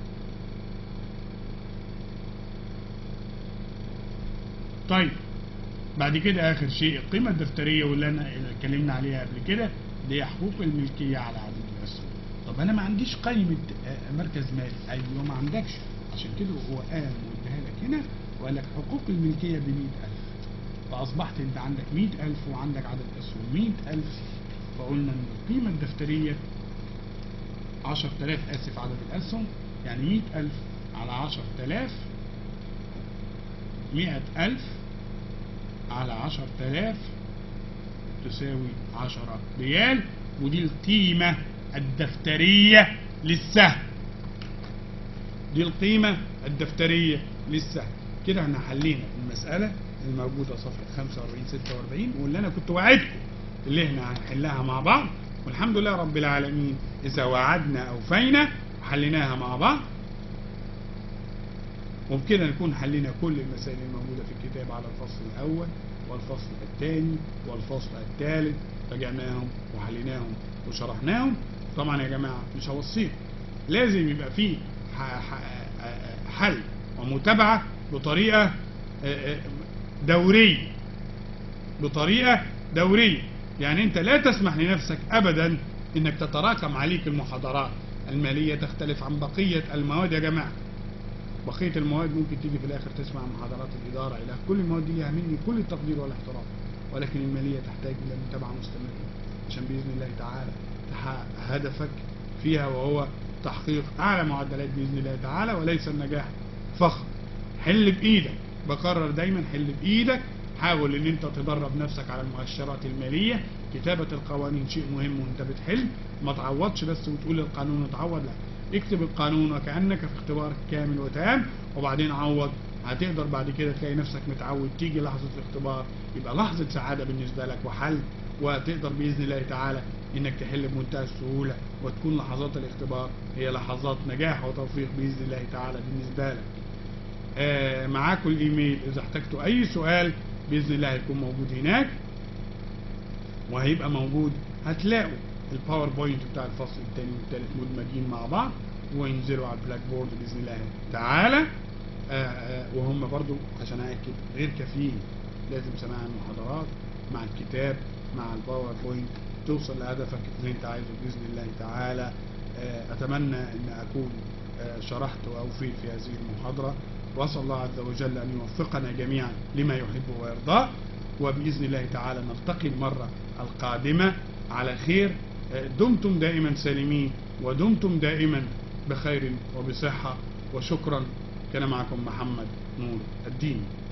طيب بعد كده اخر شيء القيمة الدفترية واللي انا اللي اتكلمنا عليها قبل كده دي هي حقوق الملكية على عدد الاسهم طب انا ما عنديش قيمة آه، مركز مالي ايوه ما عندكش عشان كده هو قام واداها لك هنا وقال لك حقوق الملكية ب 100000 فاصبحت انت عندك 100000 وعندك عدد اسهم 100000 فقلنا ان القيمة الدفترية 10000 اسف عدد الاسهم يعني 100000 على 10000 100000 على 10000 تساوي 10 ريال ودي القيمة الدفترية للسهم دي القيمة الدفترية للسهم كده احنا حلينا المسألة الموجودة صفحة 45 46 واللي انا كنت وعدكم اللي احنا هنحلها مع بعض والحمد لله رب العالمين اذا وعدنا اوفينا وحليناها مع بعض وبكده نكون حلينا كل المسائل الموجودة في الكتاب على الفصل الأول والفصل الثاني والفصل الثالث رجعناهم وحليناهم وشرحناهم طبعا يا جماعة مش هوصيكم لازم يبقى فيه ح- ح- حل ومتابعة بطريقة دورية بطريقة دورية يعني انت لا تسمح لنفسك ابدا انك تتراكم عليك المحاضرات المالية تختلف عن بقية المواد يا جماعة بقية المواد ممكن تيجي في الآخر تسمع محاضرات الإدارة إلى كل المواد دي ليها مني كل التقدير والاحترام ولكن المالية تحتاج إلى متابعة مستمرة عشان بإذن الله تعالى تحقق هدفك فيها وهو تحقيق أعلى معدلات بإذن الله تعالى وليس النجاح فخر حل بإيدك بكرر دايما حل بإيدك حاول ان انت تدرب نفسك على المؤشرات المالية كتابة القوانين شيء مهم وانت بتحل ما تعوضش بس وتقول القانون اتعوض لا اكتب القانون وكأنك في اختبار كامل وتام وبعدين عوض هتقدر بعد كده تلاقي نفسك متعود تيجي لحظة الاختبار يبقى لحظة سعادة بالنسبة لك وحل وتقدر باذن الله تعالى انك تحل بمنتهى السهوله وتكون لحظات الاختبار هي لحظات نجاح وتوفيق باذن الله تعالى بالنسبه لك. آه معاكم الايميل اذا احتجتوا اي سؤال باذن الله هيكون موجود هناك وهيبقى موجود هتلاقوا الباوربوينت بتاع الفصل الثاني والثالث مدمجين مع بعض وينزلوا على البلاك بورد باذن الله تعالى آه آه وهم برضو عشان اكد غير كافيين لازم سماع المحاضرات مع الكتاب مع الباوربوينت توصل لهدفك اللي انت عايزه باذن الله تعالى آه اتمنى ان اكون شرحت واوفيت في هذه المحاضره واسال الله عز وجل ان يوفقنا جميعا لما يحبه ويرضاه وباذن الله تعالى نلتقي المره القادمه على خير دمتم دائما سالمين ودمتم دائما بخير وبصحه وشكرا كان معكم محمد نور الدين